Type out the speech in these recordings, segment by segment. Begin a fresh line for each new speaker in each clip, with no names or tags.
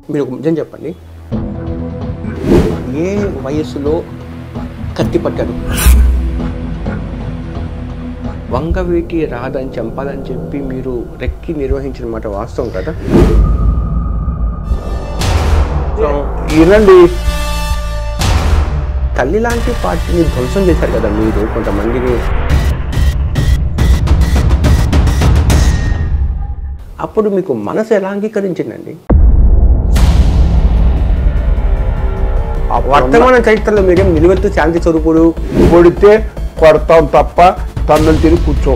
మీరు ఒక నిజం చెప్పండి ఏ వయస్సులో కత్తి పట్టారు వంగవీటి రాదని చంపాలని చెప్పి మీరు రెక్కి నిర్వహించిన మాట వాస్తవం కదా సో,
వినండి
తల్లి లాంటి పార్టీని ధ్వంసం చేశారు కదా మీరు కొంతమందిని అప్పుడు మీకు మనసు ఎలా అంగీకరించిందండి ఆ వర్తమాన చరిత్రలో మీరేం నిలువెత్తు శాంతి స్వరూపుడు
కొడితే కొడతాం తప్ప తన్నులు తిరిగి కూర్చో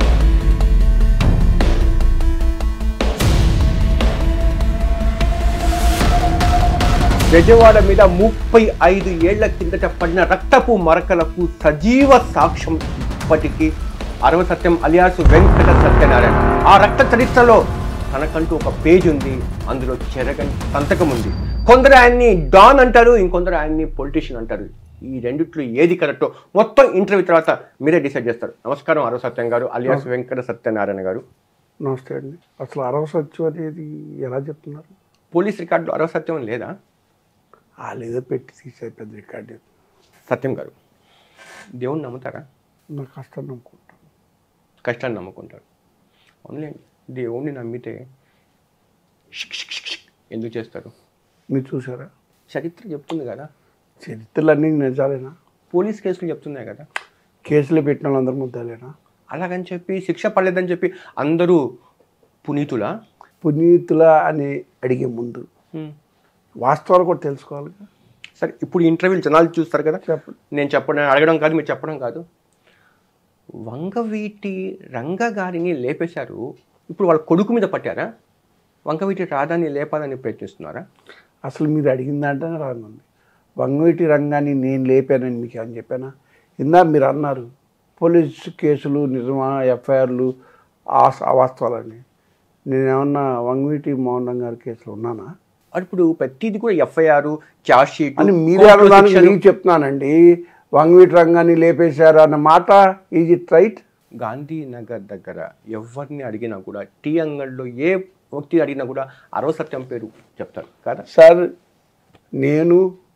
బెజవాడ మీద ముప్పై ఐదు ఏళ్ల కిందట పడిన రక్తపు మరకలకు సజీవ సాక్ష్యం ఇప్పటికీ అరవ సత్యం అలియాసు వెంకట సత్యనారాయణ ఆ రక్త చరిత్రలో తనకంటూ ఒక పేజ్ ఉంది అందులో చెరగని సంతకం ఉంది కొందరు ఆయన్ని డాన్ అంటారు ఇంకొందరు ఆయన్ని పొలిటీషియన్ అంటారు ఈ రెండిట్లో ఏది కరెక్టో మొత్తం ఇంటర్వ్యూ తర్వాత మీరే డిసైడ్ చేస్తారు నమస్కారం అరవ సత్యం గారు అలియాస్ వెంకట సత్యనారాయణ గారు
నమస్తే అండి అసలు అరవ సత్యం అనేది ఎలా చెప్తున్నారు
పోలీస్ రికార్డులో అరవ సత్యం లేదా
వాళ్ళు ఏదో పెట్టి తీసేది పెద్ద రికార్డు
సత్యం గారు దేవుణ్ణి నమ్ముతారా
నా కష్టం నమ్ముకుంటాను
కష్టాన్ని నమ్ముకుంటారు అవునులేండి దేవుణ్ణి నమ్మితే షిక్ షిక్ షిక్ షిక్ ఎందుకు చేస్తారు
మీరు చూసారా
చరిత్ర చెప్తుంది కదా
చరిత్రలన్నీ నిజాలేనా
పోలీస్ కేసులు చెప్తున్నాయి కదా
కేసులు పెట్టిన వాళ్ళందరూ ముద్దాలేనా
అలాగని చెప్పి శిక్ష పడలేదని చెప్పి అందరూ పునీతులా
పునీతుల అని అడిగే ముందు
హ్మ్.
వాస్తవాలు కూడా తెలుసుకోవాలి కదా.
సరే ఇప్పుడు ఇంటర్వ్యూలు జనాలు చూస్తారు కదా
చెప్పండి
నేను చెప్పడం అడగడం కాదు మీరు చెప్పడం కాదు వంగవీటి రంగ గారిని లేపేశారు ఇప్పుడు వాళ్ళ కొడుకు మీద పట్టారా వంగవీటి రాధాని లేపాలని ప్రయత్నిస్తున్నారా
అసలు మీరు అడిగిన దాంట్లోనే రానుంది వంగవీటి రంగాన్ని నేను లేపానని మీకు ఏమని చెప్పానా ఇందా మీరు అన్నారు పోలీస్ కేసులు నిజమా ఎఫ్ఐఆర్లు అవాస్తవాలని నేనేమన్నా వంగవీటి మోహన్ రంగ్ గారి కేసులో ఉన్నానా
మరి ఇప్పుడు ప్రతిది కూడా ఎఫ్ఐఆర్ చార్జ్ షీట్
అని మీరు అనడానికి మీకు చెప్తున్నానండి వంగవీటి రంగాన్ని లేపేశారు అన్న మాట ఈజ్ ఇట్ రైట్
గాంధీనగర్ దగ్గర ఎవరిని అడిగినా కూడా టీ అంగడిలో ఏ వ్యక్తి అడిగినా కూడా అరవ సత్యం పేరు చెప్తారు కదా
సార్ నేను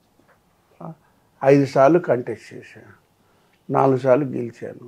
ఐదు సార్లు కంటెస్ట్ చేశాను నాలుగు సార్లు గెలిచాను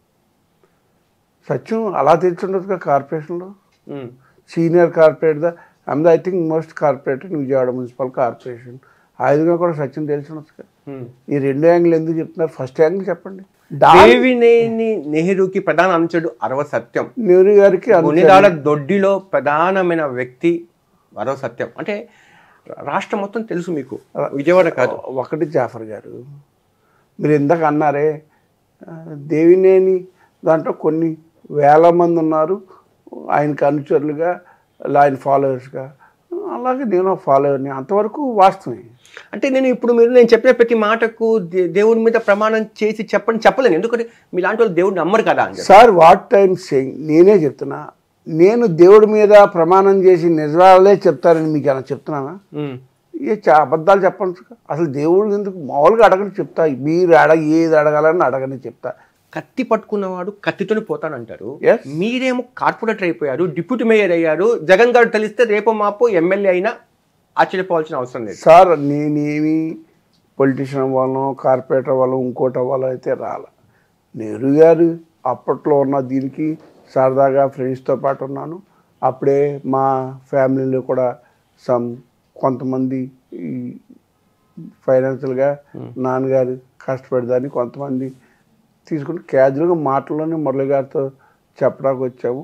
సత్యం అలా తెచ్చుండదుగా కార్పొరేషన్లో
um.
Senior corporate and I think most corporator Vijayawada municipal corporation ఐదుగా కూడా సత్యం తెలిసి ఉండొచ్చుగా
ఉమ్.
ఈ రెండు యాంగిల్ ఎందుకు చెప్తున్నారు ఫస్ట్ యాంగిల్ చెప్పండి దా-
దేవినేని నెహ్రూకి ప్రధాన అంశుడు అరవ సత్యం
నెహ్రూ గారికి అను-
కొనిదాల దొడ్డిలో ప్రధానమైన వ్యక్తి అరవ సత్యం అంటే రాష్ట్రం మొత్తం తెలుసు మీకు విజయవాడ కాదు
ఒకటి జాఫర్ గారు మీరు ఇందాక అన్నారే ఆ, దేవినేని దాంట్లో కొన్ని వేల మంది ఉన్నారు ఆయనకు అనుచరులుగా ఆయన ఫాలోవర్స్గా అలాగే నేను ఫాలోవర్ని అంతవరకు వాస్తవమే
అంటే నేను ఇప్పుడు మీరు నేను చెప్పిన ప్రతి మాటకు దే- దేవుడి మీద ప్రమాణం చేసి చెప్పండి చెప్పలేను ఎందుకంటే మీలాంటి వాళ్ళు దేవుడిని నమ్మరు కదా అని చెప్పి.
సార్ వాట్ టైం సేయింగ్ నేనే చెప్తున్నా నేను దేవుడి మీద ప్రమాణం చేసి నిజాలే చెప్తారని మీకు ఏమైనా చెప్తున్నానా
ఉమ్.
ఏ చా అబద్ధాలు చెప్పండి అసలు దేవుడు ఎందుకు మామూలుగా అడగని చెప్తా మీరు అడగ ఏది అడగాలని అడగని చెప్తా
కత్తి పట్టుకున్నవాడు కత్తితోనే పోతాడంటారు
Yes.
మీరేమో కార్పొరేటర్ అయిపోయారు డిప్యూటీ మేయర్ అయ్యారు జగన్ గారు తెలిస్తే రేపో మాపో ఎమ్మెల్యే అయినా ఆశ్చర్యపోవాల్సిన అవసరం లేదు
సార్ నేనేమి పొలిటీషియన్ అవ్వాలను కార్పొరేటర్ అవ్వాలను ఇంకోటి అవ్వాలో అయితే రాల నెహ్రూ గారు అప్పట్లో ఉన్న దీనికి సరదాగా ఫ్రెండ్స్తో పాటు ఉన్నాను అప్పుడే మా ఫ్యామిలీలో కూడా సమ్ కొంతమంది ఈ ఫైనాన్షియల్గా నాన్నగారు కష్టపడదాన్ని కొంతమంది తీసుకుని క్యాజువల్గా మాటల్లోనే మురళి గారితో చెప్పడానికి వచ్చాము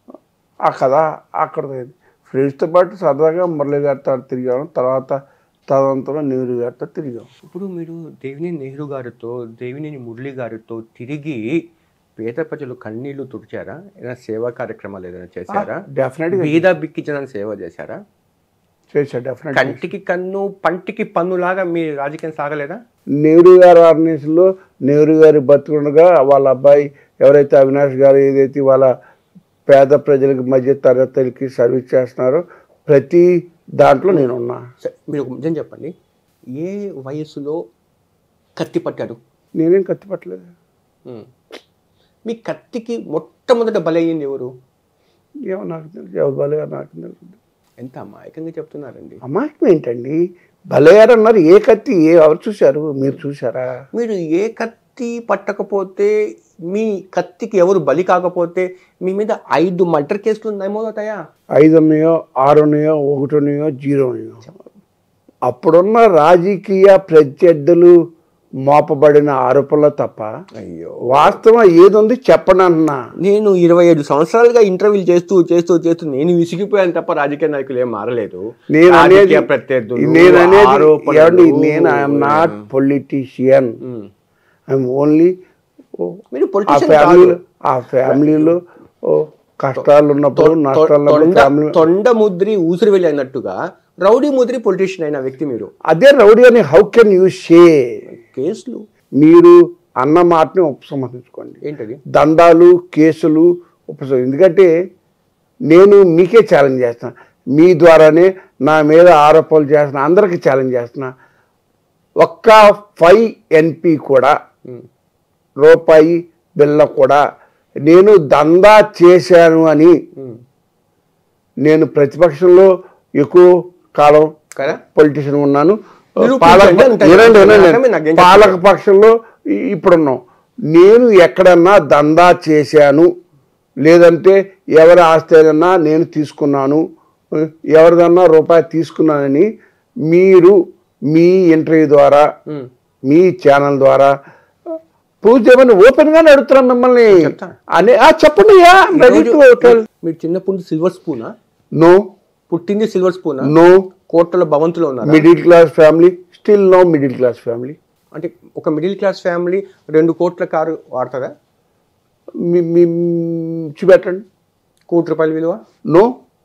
ఆ కథ అక్కడ ఫ్రెండ్స్తో పాటు సరదాగా మురళి గారితో తిరిగాము తర్వాత తదనంతరం నెహ్రూ గారితో తిరిగాము
ఇప్పుడు మీరు దేవినేని నెహ్రూ గారితో దేవినేని మురళి గారితో తిరిగి పేద ప్రజలు కన్నీళ్లు తుడిచారా ఏదైనా సేవా కార్యక్రమాలు ఏదైనా చేశారా
డెఫినెట్గా
బీద బిక్కించడానికి సేవ చేశారా
చేశా డెఫినెట్
కంటికి కన్ను పంటికి పన్నులాగా మీ రాజకీయం సాగలేదా
నెహ్రూ గారి ఆర్గనైజేషన్లో నెహ్రూ గారి బతుకుండగా వాళ్ళ అబ్బాయి ఎవరైతే అవినాష్ గారు ఏదైతే వాళ్ళ పేద ప్రజలకు మధ్య తరగతులకి సర్వీస్ చేస్తున్నారో ప్రతి దాంట్లో నేను ఉన్నా
సరే, మీరు ఒక నిజం చెప్పండి ఏ వయస్సులో కత్తి పట్టారు
నేనేం కత్తి పట్టలేదు
ఉమ్. మీ కత్తికి మొట్టమొదట బలయ్యింది ఎవరు
ఏమో నాకు తెలుసు ఎవరు బాగా నాకు తెలుసు
ఎంత అమాయకంగా చెప్తున్నారండి
అమాయకం ఏంటండి భలేయారు అన్నారు ఏ కత్తి ఏ ఎవరు చూశారు మీరు చూసారా
మీరు ఏ కత్తి పట్టకపోతే మీ కత్తికి ఎవరు బలి కాకపోతే మీ మీద ఐదు మర్డర్ కేసులు నమోదవుతాయా
ఐదు ఉన్నాయో ఆరు ఉన్నాయో ఒకటి ఉన్నాయో జీరో ఉన్నాయో అప్పుడున్న రాజకీయ ప్రత్యర్థులు మోపబడిన ఆరోపణలు తప్ప
అయ్యో
వాస్తవం ఏది ఉంది చెప్పను అన్నా
నేను ఇరవై ఐదు సంవత్సరాలుగా ఇంటర్వ్యూలు చేస్తూ చేస్తూ చేస్తూ నేను విసిగిపోయాను తప్ప రాజకీయ నాయకులు ఏం మారలేదు
నేను అనేది
రాజకీయ ప్రత్యర్థులు,
నేను అనేది
ఆరోపణలు.
ఏమండి, నేను I'm not politician
um.
I'm only
మీరు
ఆ
పొలిటీషియన్
ఫ్యామిలీలో ఆ ఫ్యామిలీలో ఓ కష్టాలు ఉన్నప్పుడు నష్టాలు ఉన్నప్పుడు ఫ్యామిలీ
తొండ ముద్రి ఊసిరి వెళ్ళి అన్నట్టుగా రౌడీ ముద్రి పొలిటీషియన్ అయిన వ్యక్తి మీరు
అదే రౌడీ అని హౌ కెన్ యూ షే
కేసులు
మీరు అన్న మాటని ఉపసంహరించుకోండి
ఏంటది
దండాలు కేసులు ఉపసం ఎందుకంటే నేను మీకే ఛాలెంజ్ చేస్తున్నా మీ ద్వారానే నా మీద ఆరోపణలు చేస్తున్నా అందరికీ ఛాలెంజ్ చేస్తున్నా ఒక్క ఫైవ్ ఎన్పి కూడా
ఉమ్.
రూపాయి బిల్ల కూడా నేను దందా చేశాను అని
ఉమ్.
నేను ప్రతిపక్షంలో ఎక్కువ కాలం
కదా
పొలిటీషియన్ ఉన్నాను
నిరూపించండి
పాలక
అంటారు.
వినండి, వినండి.
నాకేమీ నాకేం
పాలక పక్షంలో ఇ- ఇప్పుడున్నాం నేను ఎక్కడన్నా దందా చేశాను లేదంటే ఎవరి ఆస్తి ఏదన్నా నేను తీసుకున్నాను ఎవరిదన్నా రూపాయి తీసుకున్నానని మీరు మీ ఇంటర్వ్యూ ద్వారా
ఉమ్.
మీ ఛానల్ ద్వారా ప్రూవ్ చేయమని ఓపెన్ గానే అడుగుతున్నాం మిమ్మల్ని
చెప్తా.
అనే ఆ, చెప్పండి యా రెడీ టు టెల్
మీరు చిన్నప్పుడు సిల్వర్ స్పూనా
నో
పుట్టింది సిల్వర్ స్పూనా
నో
కోట్ల భవంతులో ఉన్నారు
middle class family still no middle class family
అంటే ఒక మిడిల్ క్లాస్ ఫ్యామిలీ రెండు కోట్ల కారు వాడతారా
మీ మీ చూపెట్టండి
కోటి రూపాయల విలువ
నో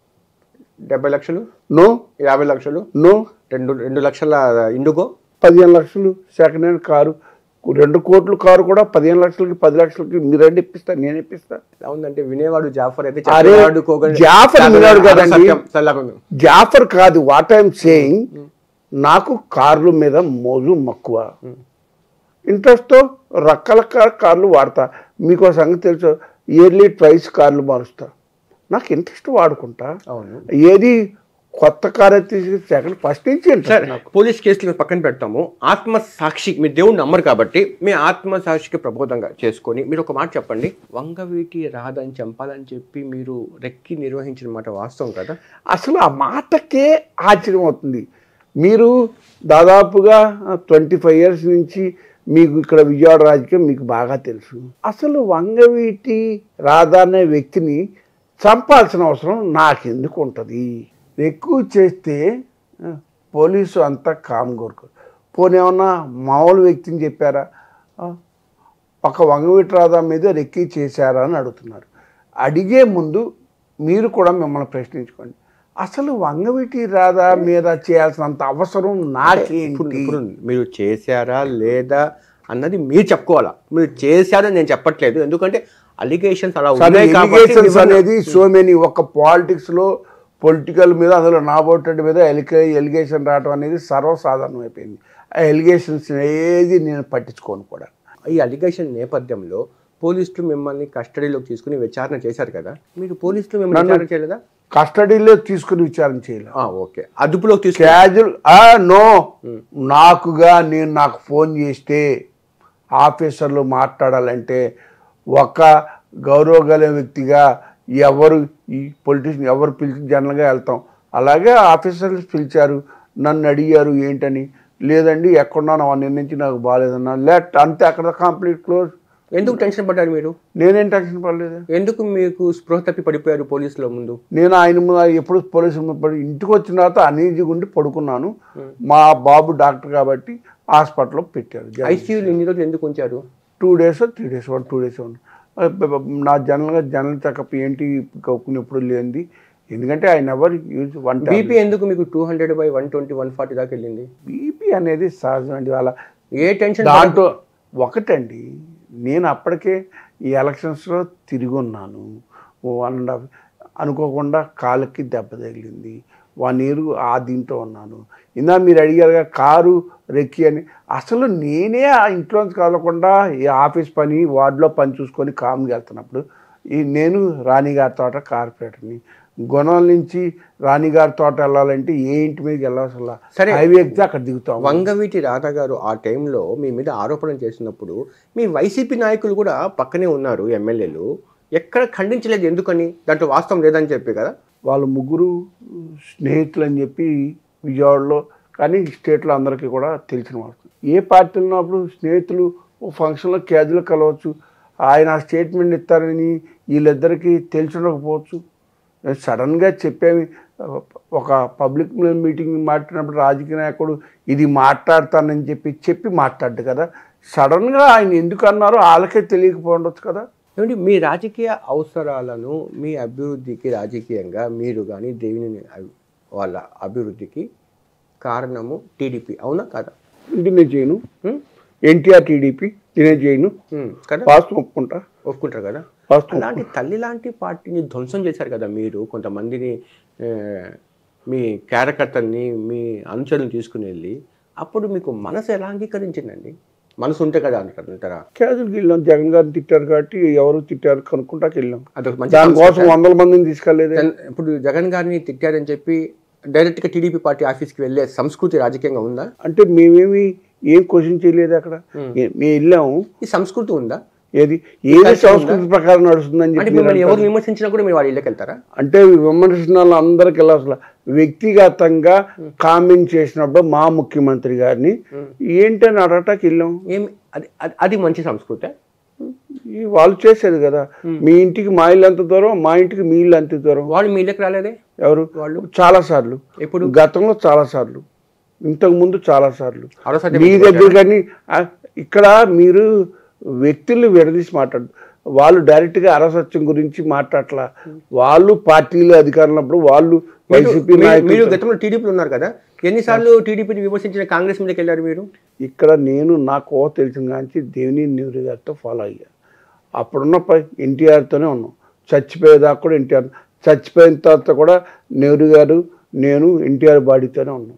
డెబ్బై లక్షలు
నో
యాభై లక్షలు
నో
రెండు రెండు లక్షల ఇండుగో
పదిహేను లక్షలు సెకండ్ హ్యాండ్ కారు రెండు కోట్ల కారు కూడా పదిహేను లక్షలకి పది లక్షలకి మీరండి ఇప్పిస్తా నేను ఇప్పిస్తా
ఎలా ఉందంటే వినేవాడు జాఫర్ అయితే
అరే,
చెప్పేవాడు కోగని-
జాఫర్ వినేవాడు కదండి.
సత్యం, సల్లాకుంది.
జాఫర్ కాదు వాట్ ఐఎమ్ సేయింగ్ నాకు కార్ల మీద మోజు మక్కువ ఇంట్రెస్ట్తో రకరకాల కార్లు వాడతా మీకు సంగతి తెలుసు ఇయర్లీ ట్వైస్ కార్లు మారుస్తా నాకు ఇంట్రెస్ట్ వాడుకుంటా
అవును
ఏది కొత్త కార్ అయితే సెకండ్ ఫస్ట్ నుంచి
సరే
ఇంట్రెస్ట్ నాకు
పోలీస్ కేసులు పక్కన పెడతాము ఆత్మ సాక్షి మీరు దేవుడు నమ్మరు కాబట్టి మీ ఆత్మ సాక్షికి ప్రబోధంగా చేసుకొని మీరు ఒక మాట చెప్పండి వంగవీటి రాదని చంపాలని చెప్పి మీరు రెక్కి నిర్వహించిన మాట వాస్తవం కదా
అసలు ఆ మాటకే ఆశ్చర్యం అవుతుంది మీరు దాదాపుగా ట్వంటీ ఫైవ్ ఇయర్స్ నుంచి మీకు ఇక్కడ విజయవాడ రాజకీయం మీకు బాగా తెలుసు అసలు వంగవీటి రాధా అనే వ్యక్తిని చంపాల్సిన అవసరం నాకెందుకు ఉంటుంది ఎక్కువ చేస్తే ఆ, పోలీసు అంతా కామ్ కోరుకోరు పోనీ ఏమన్నా మామూలు వ్యక్తిని చెప్పారా ఆ, ఒక వంగవీటి రాధా మీద రెక్కి చేశారా అని అడుగుతున్నారు అడిగే ముందు మీరు కూడా మిమ్మల్ని ప్రశ్నించుకోండి అసలు వంగవీటి రాధా మీద చేయాల్సినంత అవసరం
ఇప్పుడు
నాకేంటి
ఇప్పుడు మీరు చేశారా లేదా అన్నది మీరు చెప్పుకోవాలా మీరు చేశారని నేను చెప్పట్లేదు ఎందుకంటే అలిగేషన్స్ అలా
సరే
ఉన్నాయి కాబట్టి
ఎలిగేషన్స్
మిమ్మల్ని-
అనేది సో మెనీ ఒక పాలిటిక్స్ లో పొలిటికల్ మీద అందులో నాబోటెడ్ మీద ఎలిగే ఎలిగేషన్ రావడం అనేది సర్వసాధారణం అయిపోయింది ఆ ఎలిగేషన్స్ ఏది నేను పట్టించుకోను కూడా
ఈ అలిగేషన్ నేపథ్యంలో పోలీసులు మిమ్మల్ని కస్టడీలోకి తీసుకుని విచారణ చేశారు కదా మీరు పోలీసులు మిమ్మల్ని
నన్ను-
విచారణ చేయలేదా
కస్టడీలో తీసుకుని విచారణ చేయాలి
ఆ, ఓకే అదుపులోకి తీసుకు
క్యాజువల్ ఆ నో నాకుగా నేను నాకు ఫోన్ చేస్తే ఆఫీసర్లు మాట్లాడాలంటే ఒక గౌరవ గల వ్యక్తిగా ఎవరు ఈ పొలిటీషియన్ ఎవరు పిలిచి జనరల్గా వెళ్తాం అలాగే ఆఫీసర్లు పిలిచారు నన్ను అడిగారు ఏంటని లేదండి ఎక్కడున్నాను అవన్నీ నుంచి నాకు బాగాలేదన్నా లెట్ అంతే అక్కడ కంప్లీట్ క్లోజ్
ఎందుకు టెన్షన్ పడ్డారు మీరు
నేనేం టెన్షన్ పడలేదు
ఎందుకు మీకు స్పృహ తప్పి పడిపోయారు పోలీసుల ముందు
నేను ఆయన ముందు ఎప్పుడు పోలీసు ముందు పడి ఇంటికి వచ్చిన తర్వాత అనీజీగా ఉండి పడుకున్నాను మా బాబు డాక్టర్ కాబట్టి హాస్పిటల్లో పెట్టారు
ఐసీయూలు ఎన్ని రోజులు ఎందుకు ఉంచారు
two days three days one two days one నా జనరల్గా జనరల్ చెకప్ ఏంటి కప్పుకుని ఎప్పుడు లేనిది ఎందుకంటే ఆయన ఎవరు యూజ్ వన్
బీపీ ఎందుకు మీకు two hundred by one twenty one forty దాకా వెళ్ళింది
బీపీ అనేది సహజం అండి వాళ్ళ
ఏ టెన్షన్
దాంట్లో ఒకటండి నేను అప్పటికే ఈ ఎలక్షన్స్లో తిరిగి ఉన్నాను వన్ అండ్ హాఫ్ అనుకోకుండా కాళ్ళకి దెబ్బ తగిలింది వన్ ఇయర్ ఆ దీంట్లో ఉన్నాను ఇందా మీరు అడిగారుగా కారు రెక్కి అని అసలు నేనే ఆ ఇంట్లోంచి కదలకుండా ఈ ఆఫీస్ పని వార్డులో పని చూసుకొని కామ్గా వెళ్తున్నప్పుడు ఈ నేను రాణిగారి తోట కార్పొరేటర్ని గుణాల నుంచి రాణిగారి తోట వెళ్ళాలంటే ఏ ఇంటి మీదకి వెళ్ళాల్సిన
సరే.
హైవే ఎక్కితే అక్కడ దిగుతాం
వంగవీటి రాధా గారు ఆ టైంలో మీ మీద ఆరోపణ చేసినప్పుడు మీ వైసీపీ నాయకులు కూడా పక్కనే ఉన్నారు ఎమ్మెల్యేలు ఎక్కడ ఖండించలేదు ఎందుకని దాంట్లో వాస్తవం లేదని చెప్పి కదా
వాళ్ళ ముగ్గురు స్నేహితులు అని చెప్పి విజయవాడలో కానీ స్టేట్లో అందరికీ కూడా తెలిసిన వాళ్ళు ఏ పార్టీ ఉన్నప్పుడు స్నేహితులు ఓ ఫంక్షన్లో క్యాజువల్ కలవచ్చు ఆయన ఆ స్టేట్మెంట్ ఇస్తారని వీళ్ళిద్దరికీ తెలిసి ఉండకపోవచ్చు సడన్గా చెప్పేవి ఒక పబ్లిక్ మీటింగ్ మాట్లాడినప్పుడు రాజకీయ నాయకుడు ఇది మాట్లాడతానని చెప్పి చెప్పి మాట్లాడు కదా సడన్గా ఆయన ఎందుకు అన్నారో వాళ్ళకే తెలియకపోవచ్చు కదా
ఏమంటే మీ రాజకీయ అవసరాలను మీ అభివృద్ధికి రాజకీయంగా మీరు కానీ దేవుని అభి- వాళ్ళ అభివృద్ధికి కారణము టీడీపీ అవునా కాదా
ఇంటి నేను చేయను
ఉం?
ఎన్టీఆర్ టీడీపీ నేనే చేయను
ఉం, కదా
వాస్తవం ఒప్పుకుంటా
ఒప్పుకుంటారు కదా
వాస్తవం
అలాంటి తల్లి లాంటి పార్టీని ధ్వంసం చేశారు కదా మీరు కొంతమందిని ఆ, మీ కార్యకర్తల్ని మీ అనుచరులను తీసుకుని వెళ్ళి అప్పుడు మీకు మనసు ఎలా అంగీకరించిందండి మనసు ఉంటే కదా అంటారు అంటారా
క్యాజువల్కి వెళ్ళాం జగన్ గారిని తిట్టారు కాబట్టి ఎవరు తిట్టారు కనుక్కుంటాకి వెళ్ళాం
అదొక మంచి
దానికోసం వందల మందిని తీసుకెళ్లేదే
జగన్- ఇప్పుడు జగన్ గారిని తిట్టారని చెప్పి డైరెక్ట్గా టీడీపీ పార్టీ ఆఫీస్కి వెళ్ళే సంస్కృతి రాజకీయంగా ఉందా
అంటే మేమేమి ఏం క్వశ్చన్ చేయలేదు అక్కడ ఏ- మేము వెళ్ళాము
ఈ సంస్కృతి ఉందా
ఏది ఏది సంస్కృతి ప్రకారం నడుస్తుందని
అంటే
చెప్పి
మిమ్మల్ని ఎవరు విమర్శించినా కూడా మీరు వాళ్ళ ఇళ్ళకి వెళ్తారా
అంటే విమర్శన అందరికి వెళ్ళి అసలు వ్యక్తిగతంగా కామెంట్ చేసినప్పుడు మా ముఖ్యమంత్రి గారిని ఏంటని అడగటానికి వెళ్ళాం
ఏమి అది అది- అది మంచి సంస్కృతి
ఈ వాళ్ళు చేసేది కదా మీ ఇంటికి మా ఇల్లు ఎంత దూరం మా ఇంటికి మీ ఇల్లు అంత దూరం
వాళ్ళు మీ ఇళ్ళకి రాలేదే
ఎవరు
వాళ్ళు
చాలా సార్లు
ఎప్పుడు
గతంలో చాలా సార్లు ఇంతకు ముందు చాలా సార్లు
ఆరోసారి
మీ దగ్గర కానీ ఆ, ఇక్కడ మీరు వ్యక్తుల్ని విడదీసి మాట్లాడు వాళ్ళు డైరెక్ట్గా అరసత్యం గురించి మాట్లాడలా వాళ్ళు పార్టీలు అధికారంలో ఉన్నప్పుడు వాళ్ళు వైసీపీ
మీరు-
నాయకులు
మీరు గతంలో టీడీపీలో ఉన్నారు కదా ఎన్నిసార్లు టీడీపీని విమర్శించిన కాంగ్రెస్ మీదకి వెళ్ళారు మీరు
ఇక్కడ నేను నా కోవ తెలిసిన కాంచి దేవిని నెహ్రూ గారితో ఫాలో అయ్యా అప్పుడున్న ఎన్టీఆర్తోనే ఉన్నాం చచ్చిపోయేదాకా కూడా ఎన్టీఆర్ చచ్చిపోయిన తర్వాత కూడా నెహ్రూ గారు నేను ఎన్టీఆర్ బాడీతోనే ఉన్నాం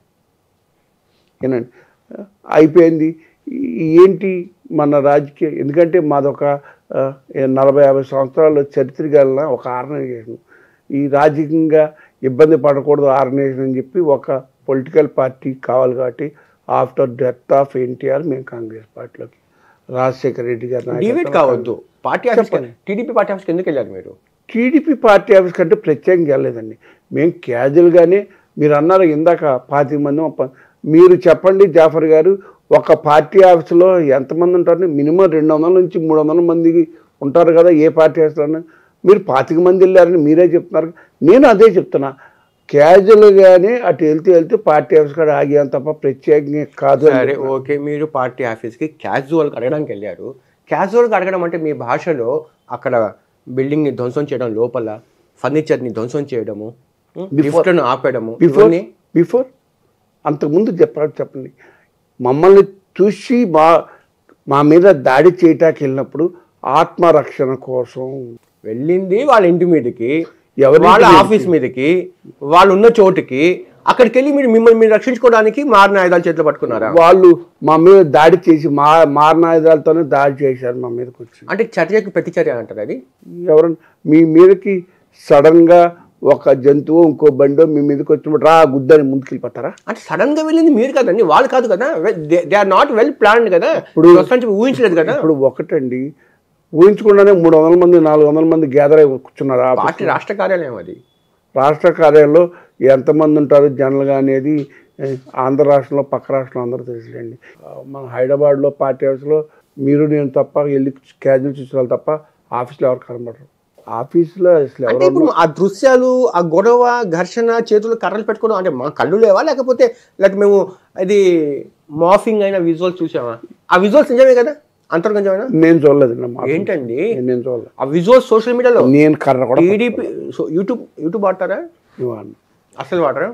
ఏనండి అయిపోయింది ఈ- ఏంటి మన రాజకీయ ఎందుకంటే మాదొక ఆ, ఏ నలభై యాభై సంవత్సరాల చరిత్ర గల ఒక ఆర్గనైజేషన్ ఈ రాజకీయంగా ఇబ్బంది పడకూడదు ఆర్గనైజేషన్ అని చెప్పి ఒక పొలిటికల్ పార్టీ కావాలి కాబట్టి ఆఫ్టర్ డెత్ ఆఫ్ ఎన్టీఆర్ మేము కాంగ్రెస్ పార్టీలోకి రాజశేఖర రెడ్డి గారి
డివేట్
నాయకత్వంలో
కావద్దు పార్టీ ఆఫీస్ టీడీపీ పార్టీ ఆఫీస్కి ఎందుకు వెళ్ళారు మీరు
టీడీపీ పార్టీ ఆఫీస్ కంటే ప్రత్యేకంగా వెళ్ళలేదండి మేము క్యాజువల్గానే మీరు అన్నారు ఇందాక పాతి మంది ముప్ప- మీరు చెప్పండి జాఫర్ గారు ఒక పార్టీ ఆఫీసులో ఎంతమంది ఉంటారు మినిమం రెండు వందల నుంచి మూడు వందల మంది ఉంటారు కదా ఏ పార్టీ ఆఫీసులో మీరు పాతిక మంది వెళ్ళారని మీరే చెప్తున్నారు నేను అదే చెప్తున్నా క్యాజువల్గానే అటు వెళ్తే వెళ్తే పార్టీ ఆఫీస్ కాడ ఆగాను తప్ప ప్రత్యేకంగా కాదు అని
సరే ఓకే మీరు పార్టీ ఆఫీస్కి క్యాజువల్గా అడగడానికి వెళ్ళారు క్యాజువల్గా అడగడం అంటే మీ భాషలో అక్కడ బిల్డింగ్ని ధ్వంసం చేయడం లోపల ఫర్నిచర్ని ధ్వంసం చేయడము లిఫ్ట్ను ఆపేయడము
బిఫోర్
ఇవన్నీ
బిఫోర్ అంతకుముందు చెప్పాలి చెప్పండి మమ్మల్ని చూసి మా మా మీద దాడి చేయటానికి వెళ్ళినప్పుడు ఆత్మరక్షణ కోసం
వెళ్ళింది వాళ్ళ ఇంటి మీదకి
ఎవరి
వాళ్ళ
ఇంటి
ఆఫీస్ మీదకి వాళ్ళు ఉన్న చోటుకి అక్కడికి వెళ్ళి మీరు మిమ్మల్ని మీరు రక్షించుకోవడానికి మారిన ఆయుధాలు చేతిలో పట్టుకున్నారా
వాళ్ళు మా మీద దాడి చేసి మా మారణాయుధాలతోనే దాడి చేశారు మా మీదకి వచ్చి
అంటే చర్యకు ప్రతిచర్య అంటారు అది
ఎవరన్నా మీ మీదకి సడన్గా ఒక జంతువు ఇంకో బండో మీ మీదకి వచ్చినప్పుడు రా గుద్దని ముందుకెళ్ళిపోతారా
అంటే సడన్ గా వెళ్ళింది మీరు కదండి వాళ్ళు కాదు కదా they are not well planned కదా
ఇప్పుడు-
వస్తానని చెప్పి ఊహించలేదు కదా
ఇప్పుడు ఒకటండి ఊహించకుండానే మూడు వందల మంది నాలుగు వందల మంది గ్యాదర్ అయి కూర్చున్నారు ఆ
పార్టీ రాష్ట్ర కార్యాలయం అది
రాష్ట్ర కార్యాలయంలో ఎంతమంది ఉంటారు జనరల్గా అనేది ఏ, ఆంధ్ర రాష్ట్రంలో పక్క రాష్ట్రంలో అందరూ తెలుసులేండి ఆ, మన హైదరాబాద్లో పార్టీ ఆఫీస్లో మీరు నేను తప్ప వెళ్ళి క్యాజువల్ చూసిన వాళ్ళు తప్ప ఆఫీస్లో ఎవరు కనబడరు ఆఫీస్లో అసలు
అంటే
ఎవరు
ఇప్పుడు ఆ దృశ్యాలు ఆ గొడవ ఘర్షణ చేతులు కర్రలు పెట్టుకోవడం అంటే మా కళ్ళు లేవా లేకపోతే లేకపోతే మేము అది మాఫింగ్ అయిన విజువల్స్ చూసామా ఆ విజువల్స్ నిజమే కదా అంతర్గంజమేనా
నేను చూడలేదు నా మాట.
ఏంటండి
నేను చూడలేదు
ఆ విజువల్స్ సోషల్ మీడియాలో
నేను కర్ర కూడా
టీడీపీ యూట్యూబ్ యూట్యూబ్ వాడతారా
ఇవ్వను.
అసలు వాడరా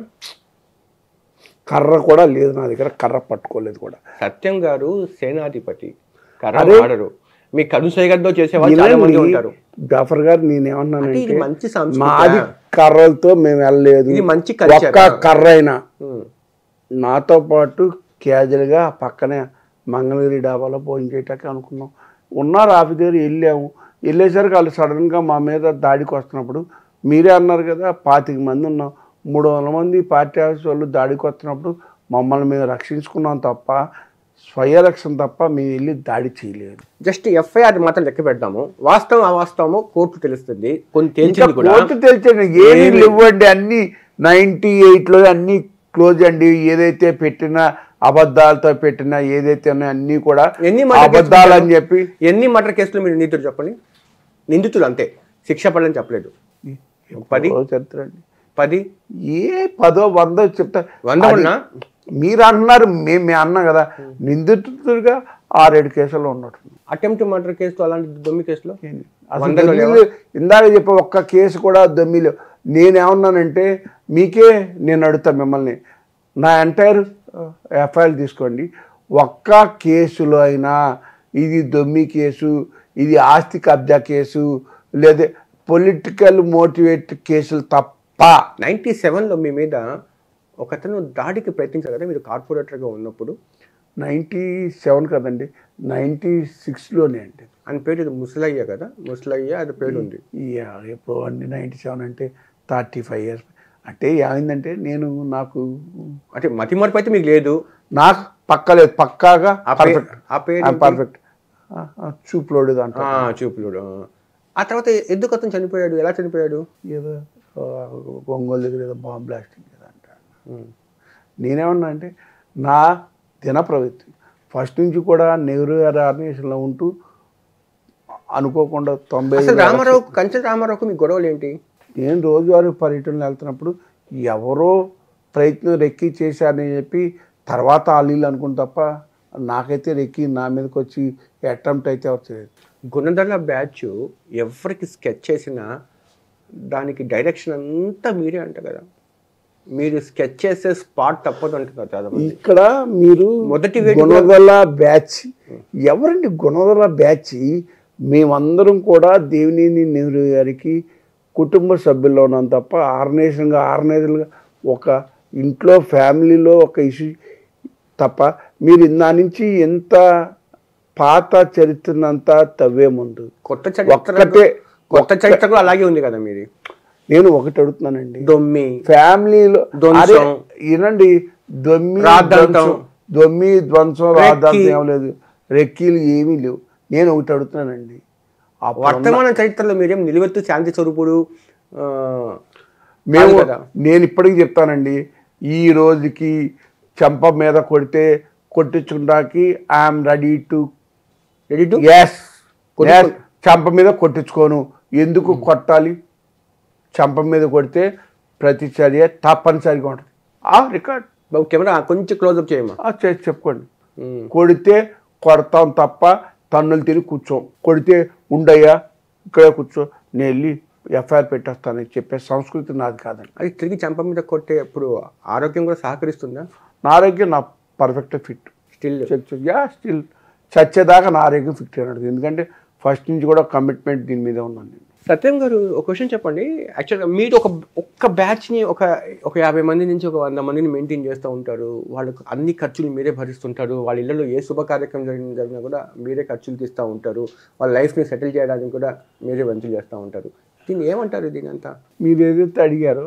కర్ర కూడా లేదు నా దగ్గర కర్ర పట్టుకోలేదు కూడా
సత్యం గారు సేనాధిపతి కర్ర వాడరు మీ కడు సైగద్దో చేసే వాళ్ళు చాలా మంది
వినండి,
ఉంటారు
జాఫర్ గారు
అంటే
నేనేమన్నానంటే
ఇది మంచి సంస్కృతి
మాది కర్రలతో మేము వెళ్ళలేదు
ఇది మంచి కల్చర్
ఒక్క కర్ర అయినా నాతో పాటు క్యాజువల్గా పక్కనే మంగళగిరి డాబాలో భోజనం చేయటానికి అనుకున్నాం ఉన్నారు ఆఫీస్ దగ్గర వెళ్ళాము వెళ్ళేసరికి వాళ్ళు సడన్గా మా మీద దాడికి వస్తున్నప్పుడు మీరే అన్నారు కదా పాతిక మంది ఉన్నాం మూడు వందల మంది పార్టీ ఆఫీస్ వాళ్ళు దాడికి వస్తున్నప్పుడు మమ్మల్ని మేము రక్షించుకున్నాం తప్ప స్వయరక్షణ తప్ప మేము వెళ్ళి దాడి చేయలేదు
జస్ట్ ఎఫ్ఐఆర్ మాత్రం లెక్క పెడతాము వాస్తవం అవాస్తవము కోర్టు తెలుస్తుంది కొన్ని
ఇంకా
తేల్చింది కూడా
కోర్టు తెలిసండి ఏమీ
ఏమీ-
లేవండి అన్ని నైన్టీ ఎయిట్లో అన్ని క్లోజ్ అండి ఏదైతే పెట్టినా అబద్ధాలతో పెట్టినా ఏదైతే ఉన్నాయో అన్ని కూడా
ఎన్ని మర్డర్ కేసులు
అబద్ధాలు అని చెప్పి
ఎన్ని మర్డర్ కేసులు మీరు నిందితులు చెప్పండి నిందితులు అంతే శిక్ష పడని చెప్పలేదు పది?
ఎప్పుడో చరిత్ర అండి
పది
ఏ పదో వందో చెప్తా
వంద
అది
ఉన్నా?
మీరు అంటున్నారు మేము మేము అన్నాం కదా నిందితుడిగా ఆరేడు కేసులు ఉన్నట్టు
అటెంప్ట్ మర్డర్ కేసులు అలాంటి దొమ్మి కేసులో
అసలు
వందలో
దొమ్మిలు ఇందాక చెప్పే ఒక్క కేసు కూడా దొమ్మిలు నేనేమన్నానంటే మీకే నేను అడుగుతా మిమ్మల్ని నా ఎంటైర్ ఎఫ్ఐఆర్ తీసుకోండి ఒక్క కేసులో అయినా ఇది దొమ్మి కేసు ఇది ఆస్తి కబ్జా కేసు లేదా పొలిటికల్ మోటివేట్ కేసులు తప్ప
నైన్టీ సెవెన్లో మీ మీద ఒకతను దాడికి ప్రయత్నించారు కదా మీరు కార్పొరేటర్గా ఉన్నప్పుడు
నైంటీ సెవెన్ కదండి నైంటీ సిక్స్లోనే అండి
ఆయన పేరు ఇది ముసలయ్య కదా ముసలయ్య అది పేరు ఉంది
యా, ఎప్పుడు అండి నైంటీ సెవెన్ అంటే థర్టీ ఫైవ్ ఇయర్స్ అంటే ఏమైందంటే నేను నాకు
అంటే మతి మరపు అయితే మీకు లేదు
నాకు పక్కలేదు పక్కాగా
ఆ పేరు-
పర్ఫెక్ట్
ఆ పేరు ఏంటి?
పర్ఫెక్ట్ చూపులోడు దాంట్లో
ఆ, చూపులుడు ఆ. ఆ తర్వాత ఎందుకు అతను చనిపోయాడు ఎలా చనిపోయాడు
ఏదో ఆ, ఒంగోలు దగ్గర ఏదో బాంబ్ బ్లాస్టింగ్ ఏదో అంటారు
ఉమ్.
నేనేమన్నా అంటే నా దిన ప్రవృత్తి ఫస్ట్ నుంచి కూడా నెహ్రూ గారి ఆర్గనైజేషన్లో ఉంటూ అనుకోకుండా తొంభై
అసలు
ఐదు
రామారావు కంచె రామారావుకు మీ గొడవలు ఏంటి
నేను రోజువారీ పర్యటనలు వెళ్తున్నప్పుడు ఎవరో ప్రయత్నం రెక్కి చేశారని చెప్పి తర్వాత ఆలీలు అనుకుని తప్ప నాకైతే రెక్కి నా మీదకి వచ్చి అటెంప్ట్ అయితే వచ్చేది
గుణదల బ్యాచ్ ఎవరికి స్కెచ్ చేసినా దానికి డైరెక్షన్ అంతా మీరే అంట కదా మీరు స్కెచ్ చేసే స్పాట్ తప్పదు అంటున్నారు చాలా మంది
ఇక్కడ మీరు
మొదటి వేదిక-
గుణదల బ్యాచ్ ఎవరండి గుణదల బ్యాచ్ మేమందరం కూడా దేవినేని నెహ్రూ గారికి కుటుంబ సభ్యుల్లో ఉన్నాం తప్ప ఆర్గనైజేషన్గా ఆర్గనైజర్గా ఒక ఇంట్లో ఫ్యామిలీలో ఒక ఇష్యూ తప్ప మీరు నా నుంచి ఎంత పాత చరిత్రనంతా తవ్వే ముందు
కొత్త చరిత్ర
ఒక్కటే
కొత్త చరిత్ర కూడా అలాగే ఉంది కదా మీది
నేను ఒకటి అడుగుతున్నానండి
దొమ్మి
ఫ్యామిలీలో
ధ్వంసం.
అరే, వినండి దొమ్మి
రాద్ధాంతం.
ధ్వంసం, దొమ్మి ధ్వంసం
రెక్కి.
రాద్ధాంతం ఏం లేదు రెక్కీలు ఏమీ లేవు నేను ఒకటి అడుగుతున్నానండి అప్పుడు
వర్తమాన చరిత్రలో మీరేం నిలువెత్తు శాంతి స్వరూపుడు ఆ,
మేము
కాదు కదా.
నేను ఇప్పటికీ చెప్తానండి ఈ రోజుకి చెంప మీద కొడితే కొట్టించుకుంటాకి I'm ready to
ready to
yes చెంప మీద కొట్టించుకోను ఎందుకు కొట్టాలి చెంప మీద కొడితే ప్రతిచర్య తప్పనిసరిగా ఉంటుంది ఆ రికార్డ్
బాబు కెమెరా కొంచెం క్లోజ్అప్ చేయమా
ఆ, చేసి చెప్పుకోండి
ఉమ్.
కొడితే కొడతాం తప్ప తన్నులు తిని కూర్చోం కొడితే ఉండయ్యా ఇక్కడే కూర్చో నేను వెళ్ళి ఎఫ్ఐఆర్ పెట్టేస్తానని చెప్పే సంస్కృతి నాది కాదండి
అది తిరిగి చెంప మీద కొట్టే అప్పుడు ఆరోగ్యం కూడా సహకరిస్తుందా
నా ఆరోగ్యం నా perfect fit
still
ya still చచ్చేదాకా నా ఆరోగ్యం ఫిట్ అయినట్టు ఎందుకంటే ఫస్ట్ నుంచి కూడా కమిట్మెంట్ దీని మీద ఉన్నాను నేను
సత్యం గారు ఒక క్వశ్చన్ చెప్పండి యాక్చువల్గా మీరు ఒక ఒక్క బ్యాచ్ని ఒక ఒక యాభై మంది నుంచి ఒక వంద మందిని మెయింటైన్ చేస్తూ ఉంటారు వాళ్ళకు అన్ని ఖర్చులు మీరే భరిస్తుంటారు వాళ్ళ ఇళ్లలో ఏ శుభ కార్యక్రమం జరిగిన జరిగినా కూడా మీరే ఖర్చులు తీస్తూ ఉంటారు వాళ్ళ లైఫ్ని సెటిల్ చేయడానికి కూడా మీరే వంతులు చేస్తూ ఉంటారు దీన్ని ఏమంటారు దీని అంతా
మీరు ఏదైతే అడిగారో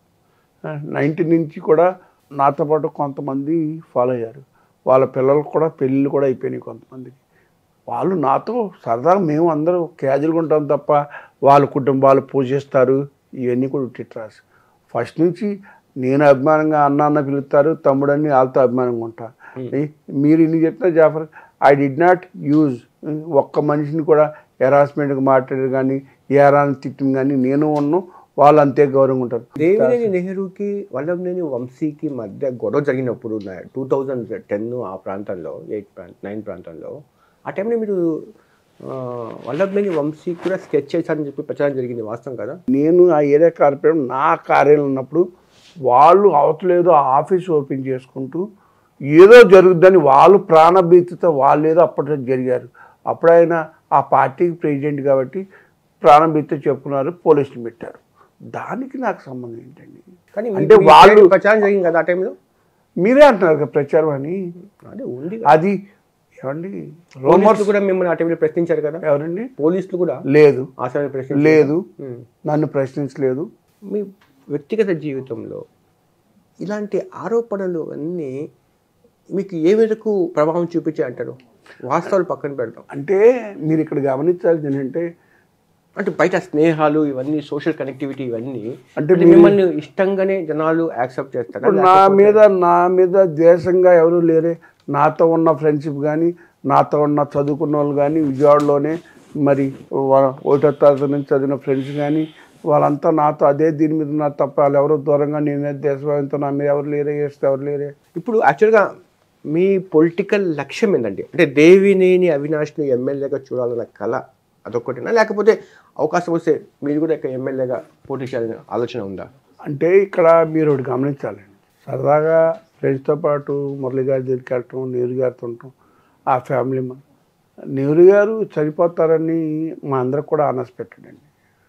నైన్టీ నుంచి కూడా నాతో పాటు కొంతమంది ఫాలో అయ్యారు వాళ్ళ పిల్లలకు కూడా పెళ్ళిళ్ళు కూడా అయిపోయినాయి కొంతమందికి వాళ్ళు నాతో సరదాగా మేము అందరూ క్యాజువల్గా ఉంటాం తప్ప వాళ్ళ కుటుంబాలు పూజిస్తారు ఇవన్నీ కూడా ఉట్టిట్రాస్ ఫస్ట్ నుంచి నేను అభిమానంగా అన్న అన్న పిలుస్తారు తమ్ముడని వాళ్ళతో అభిమానంగా ఉంటా ఏ, మీరు ఇన్ని చెప్పిన Jafar I did not use ఒక్క మనిషిని కూడా హెరాస్మెంట్గా మాట్లాడారు కానీ ఏరాన్ని తిట్టిన కానీ నేను ఉన్నాను వాళ్ళు అంతే గౌరవంగా ఉంటారు
దేవినేని నెహ్రూకి వల్లభనేని వంశీకి మధ్య గొడవ జరిగినప్పుడు టూ థౌజండ్ టెన్ ఆ ప్రాంతంలో ఎయిట్ ప్రాంత నైన్ ప్రాంతంలో ఆ టైంలో మీరు ఆ, వల్లభనేని వంశీ కూడా స్కెచ్ చేశారని చెప్పి ప్రచారం జరిగింది వాస్తవం కదా
నేను ఆ ఏరియా కార్పొరేట్ నా కార్యాలయం ఉన్నప్పుడు వాళ్ళు అవతలేదో ఆఫీస్ ఓపెన్ చేసుకుంటూ ఏదో జరుగుద్దని వాళ్ళు ప్రాణభీతితో వాళ్ళు ఏదో అప్పట్లో జరిగారు అప్పుడు ఆయన ఆ పార్టీకి ప్రెసిడెంట్ కాబట్టి ప్రాణభీతితో చెప్పుకున్నారు పోలీసులు పెట్టారు దానికి నాకు సంబంధం ఏంటండి
కానీ మీ-
అంటే
మీ
వాళ్ళు
సైడ్ ప్రచారం జరిగింది కదా ఆ టైంలో
మీరే అంటున్నారు కదా ప్రచారం అని
అదే ఉంది
అది ఏమండి
పోలీసులు
రూమర్స్
కూడా మిమ్మల్ని ఆ టైంలో ప్రశ్నించారు కదా
ఎవరండి
పోలీసులు కూడా
లేదు
ఆ సమయంలో ప్రశ్నించారు
లేదు
ఉమ్.
నన్ను ప్రశ్నించలేదు
మీ వ్యక్తిగత జీవితంలో ఇలాంటి ఆరోపణలు అన్నీ మీకు ఏ మేరకు ప్రభావం చూపించాయి అంటారు వాస్తవాలు పక్కన పెడతాం
అంటే మీరు ఇక్కడ గమనించాల్సింది ఏంటంటే
అంటే బయట స్నేహాలు ఇవన్నీ సోషల్ కనెక్టివిటీ ఇవన్నీ
అంటే
అంటే మిమ్మల్ని ఇష్టంగానే జనాలు యాక్సెప్ట్ చేస్తారా
ఇప్పుడు నా మీద నా మీద ద్వేషంగా ఎవరు లేరే నాతో ఉన్న ఫ్రెండ్షిప్ కానీ నాతో ఉన్న చదువుకున్న వాళ్ళు కానీ విజయవాడలోనే మరి వా- ఒకటో తరగతి నుంచి చదివిన ఫ్రెండ్స్ కానీ వాళ్ళంతా నాతో అదే దీని మీద ఉన్నారు తప్ప వాళ్ళు ఎవరు దూరంగా నేనే దేశభావంతో నా మీద ఎవరు లేరే చేస్తే ఎవరు లేరే
ఇప్పుడు యాక్చువల్గా మీ పొలిటికల్ లక్ష్యం ఏంటండి అంటే దేవినేని అవినాష్ని ఎమ్మెల్యేగా చూడాలన్న కళ అదొక్కటేనా లేకపోతే అవకాశం వస్తే మీరు కూడా ఇక్కడ ఎమ్మెల్యేగా పోటీ చేయాలనే ఆలోచన ఉందా
అంటే ఇక్కడ మీరు ఒకటి గమనించాలండి సరదాగా ఫ్రెండ్స్తో పాటు మురళి గారి దగ్గరికి వెళ్ళటం నెహ్రూ గారితో ఉండటం ఆ ఫ్యామిలీ మన నెహ్రూ గారు చనిపోతారని మా అందరికి కూడా ఆనస్ పెట్టాడండి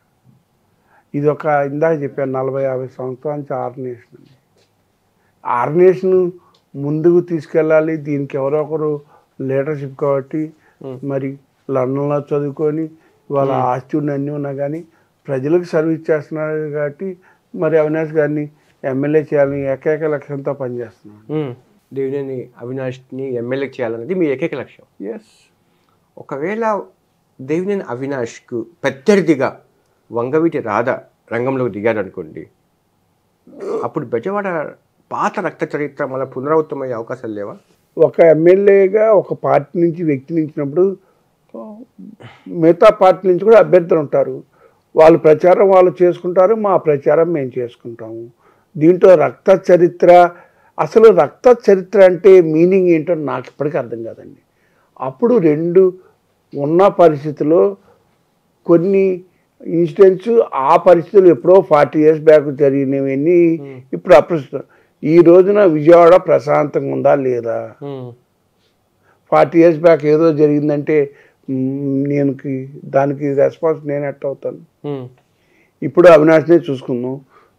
ఇది ఒక ఇందాక చెప్పాను నలభై యాభై సంవత్సరాల నుంచి ఆర్గనైజేషన్ అండి ఆర్గనైజేషన్ ముందుకు తీసుకెళ్ళాలి దీనికి ఎవరో ఒకరు లీడర్షిప్ కాబట్టి మరి లండన్లో చదువుకొని వాళ్ళ ఆస్తి ఉన్న అన్నీ ఉన్నా కానీ ప్రజలకు సర్వీస్ చేస్తున్నారు కాబట్టి మరి అవినాష్ గారిని ఎమ్మెల్యే చేయాలని ఏకైక లక్ష్యంతో పనిచేస్తున్నాడు
దేవినేని అవినాష్ని ఎమ్మెల్యే చేయాలన్నది మీ ఏకైక లక్ష్యం
ఎస్
ఒకవేళ దేవినేని అవినాష్కు ప్రత్యర్థిగా వంగవీటి రాధ రంగంలోకి దిగాడు అనుకోండి అప్పుడు బెజవాడ పాత రక్త చరిత్ర మళ్ళీ పునరావృతమయ్యే అవకాశాలు లేవా
ఒక ఎమ్మెల్యేగా ఒక పార్టీ నుంచి వ్యక్తి నుంచినప్పుడు మిగతా పార్టీ నుంచి కూడా అభ్యర్థులు ఉంటారు వాళ్ళు ప్రచారం వాళ్ళు చేసుకుంటారు మా ప్రచారం మేము చేసుకుంటాము దీంట్లో రక్త చరిత్ర అసలు రక్త చరిత్ర అంటే మీనింగ్ ఏంటో నాకు ఇప్పటికీ అర్థం కాదండి అప్పుడు రెండు ఉన్న పరిస్థితిలో కొన్ని ఇన్సిడెంట్స్ ఆ పరిస్థితులు ఎప్పుడో ఫార్టీ ఇయర్స్ బ్యాక్ జరిగినవన్నీ ఇప్పుడు అప్రస్తుతం ఈ రోజున విజయవాడ ప్రశాంతంగా ఉందా లేదా ఫార్టీ ఇయర్స్ బ్యాక్ ఏదో జరిగిందంటే మ్, నేను కి- దానికి రెస్పాన్స్ నేను ఎట్ అవుతాను ఇప్పుడు అవినాష్నే చూసుకుందాం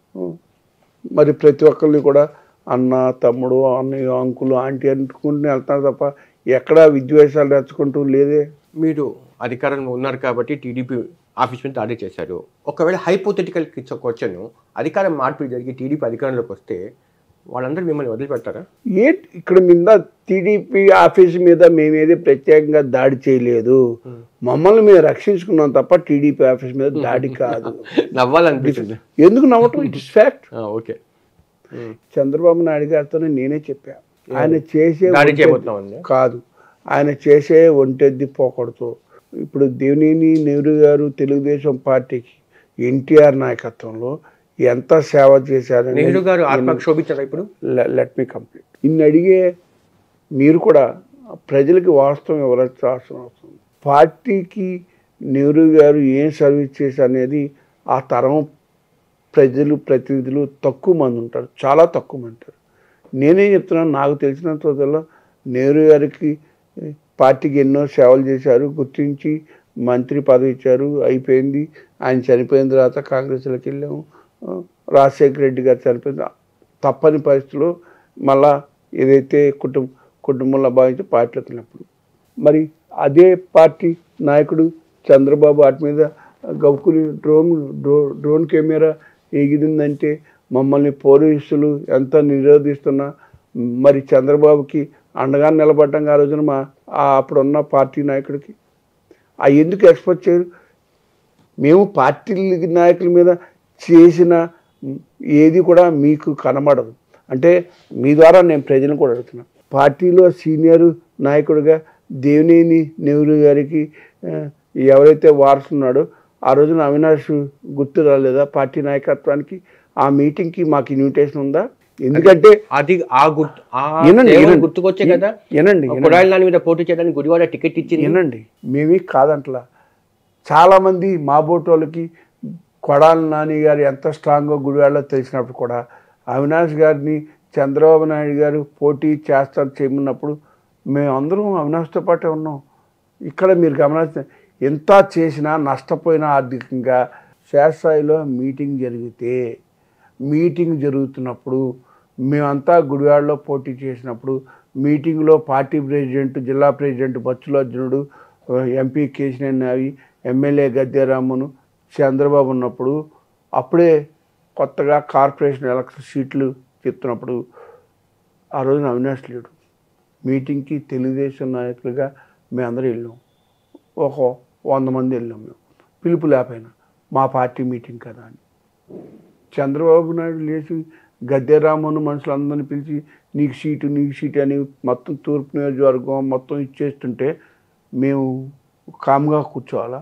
మరి ప్రతి ఒక్కరిని కూడా అన్న తమ్ముడు అన్నయ్య అంకులు ఆంటీ అనుకుంటూ వెళ్తారు తప్ప ఎక్కడా విద్వేషాలు రెచ్చుకుంటూ లేదే
మీరు అధికారంలో ఉన్నారు కాబట్టి టీడీపీ ఆఫీస్ మీద దాడి చేశారు ఒకవేళ హైపోథెటికల్ క్వశ్చన్ అధికారం మార్పిడి జరిగి టీడీపీ అధికారంలోకి వస్తే వాళ్ళందరూ మిమ్మల్ని వదిలిపెడతారా
ఏ ఇక్కడ మీద టీడీపీ ఆఫీస్ మీద మేమేది ప్రత్యేకంగా దాడి చేయలేదు మమ్మల్ని మేము రక్షించుకున్నాం తప్ప టీడీపీ ఆఫీస్ మీద దాడి కాదు
నవ్వాలనిపిస్తుంది
ఎందుకు నవ్వటం ఇట్ ఇస్ ఫ్యాక్ట్
ఆ, ఓకే
చంద్రబాబు నాయుడు గారితోనే నేనే చెప్పా ఆయన చేసే
దాడి
ఒంటెద్ది-
చేయబోతున్నామని
కాదు ఆయన చేసే ఒంటెద్ది పోకూడదు ఇప్పుడు దేవినేని నెహ్రూ గారు తెలుగుదేశం పార్టీకి ఎన్టీఆర్ నాయకత్వంలో ఎంత సేవ చేశారని
నెహ్రూ గారు ఆత్మకు శోభించారా ఇప్పుడు
లెట్ మీ కంప్లీట్ ఇన్ని అడిగే మీరు కూడా ప్రజలకి వాస్తవం ఇవ్వాల్సిన అవసరం వస్తుంది పార్టీకి నెహ్రూ గారు ఏం సర్వీస్ చేశారు అనేది ఆ తరం ప్రజలు ప్రతినిధులు తక్కువ మంది ఉంటారు చాలా తక్కువ మంది ఉంటారు నేనే చెప్తున్నాను నాకు తెలిసినంత వల్ల నెహ్రూ గారికి ఏ, పార్టీకి ఎన్నో సేవలు చేశారు గుర్తించి మంత్రి పదవి ఇచ్చారు అయిపోయింది ఆయన చనిపోయిన తర్వాత కాంగ్రెస్లోకి వెళ్ళాము ఆ, రాజశేఖర రెడ్డి గారు చనిపోయిన తప్పని పరిస్థితిలో మళ్ళా ఏదైతే కుటుంబ కుటుంబంలో భావించి పార్టీలోకి వెళ్ళినప్పుడు మరి అదే పార్టీ నాయకుడు చంద్రబాబు వాటి మీద గవ్వుకుని డ్రోన్ డ్రో డ్రోన్ కెమెరా ఎగిరిందంటే మమ్మల్ని పోలీసులు ఎంత నిరోధిస్తున్నా మరి చంద్రబాబుకి అండగా నిలబడ్డం ఆ రోజున మా ఆ అప్పుడున్న పార్టీ నాయకుడికి ఆ ఎందుకు ఎక్స్పోజ్ చేయరు మేము పార్టీ నాయకుల మీద చేసిన ఏది కూడా మీకు కనబడదు అంటే మీ ద్వారా నేను ప్రజలను కూడా అడుగుతున్నా పార్టీలో సీనియర్ నాయకుడిగా దేవినేని నెహ్రూ గారికి ఆ, ఎవరైతే వారసున్నాడో ఆ రోజున అవినాష్ గుర్తు రాలేదా పార్టీ నాయకత్వానికి ఆ మీటింగ్కి మాకు ఇన్విటేషన్ ఉందా ఎందుకంటే
అది ఆ గుర్తు ఆ
వినండి,
సేవలు
వినండి.
గుర్తుకొచ్చే కదా
వినండి వినండి.
కొడాలి దాని మీద పోటీ చేయడానికి గుడివాడ టికెట్ ఇచ్చింది
వినండి మేమీ కాదంటలా చాలామంది మా బోటోళ్ళకి కొడాలి నాని గారు ఎంత స్ట్రాంగ్గా గుడివాడలో తెలిసినప్పుడు కూడా అవినాష్ గారిని చంద్రబాబు నాయుడు గారు పోటీ చేస్తారు చేయమన్నప్పుడు మేమందరం అవినాష్తో పాటే ఉన్నాం ఇక్కడ మీరు గమనిస్తే ఎంత చేసినా నష్టపోయినా ఆర్థికంగా శాస్త్రాయిలో మీటింగ్ జరిగితే మీటింగ్ జరుగుతున్నప్పుడు మేమంతా గుడివాడలో పోటీ చేసినప్పుడు మీటింగ్లో పార్టీ ప్రెసిడెంట్ జిల్లా ప్రెసిడెంట్ బచ్చుల అర్జునుడు ఆ, ఎంపీ కేశినేని నావి ఎమ్మెల్యే గద్దెరామును చంద్రబాబు ఉన్నప్పుడు అప్పుడే కొత్తగా కార్పొరేషన్ ఎలక్షన్ సీట్లు చెప్తున్నప్పుడు ఆ రోజున అవినాష్ లేడు మీటింగ్కి తెలుగుదేశం నాయకులుగా మేమందరం వెళ్ళాం ఒక వంద మంది వెళ్ళాం మేము పిలుపు లేకపోయినా మా పార్టీ మీటింగ్ కదా అని చంద్రబాబు నాయుడు లేచి గద్దెరామను మనుషులందరినీ పిలిచి నీకు సీటు నీకు సీటు అని మొత్తం తూర్పు నియోజకవర్గం మొత్తం ఇచ్చేస్తుంటే మేము కామ్గా కూర్చోవాలా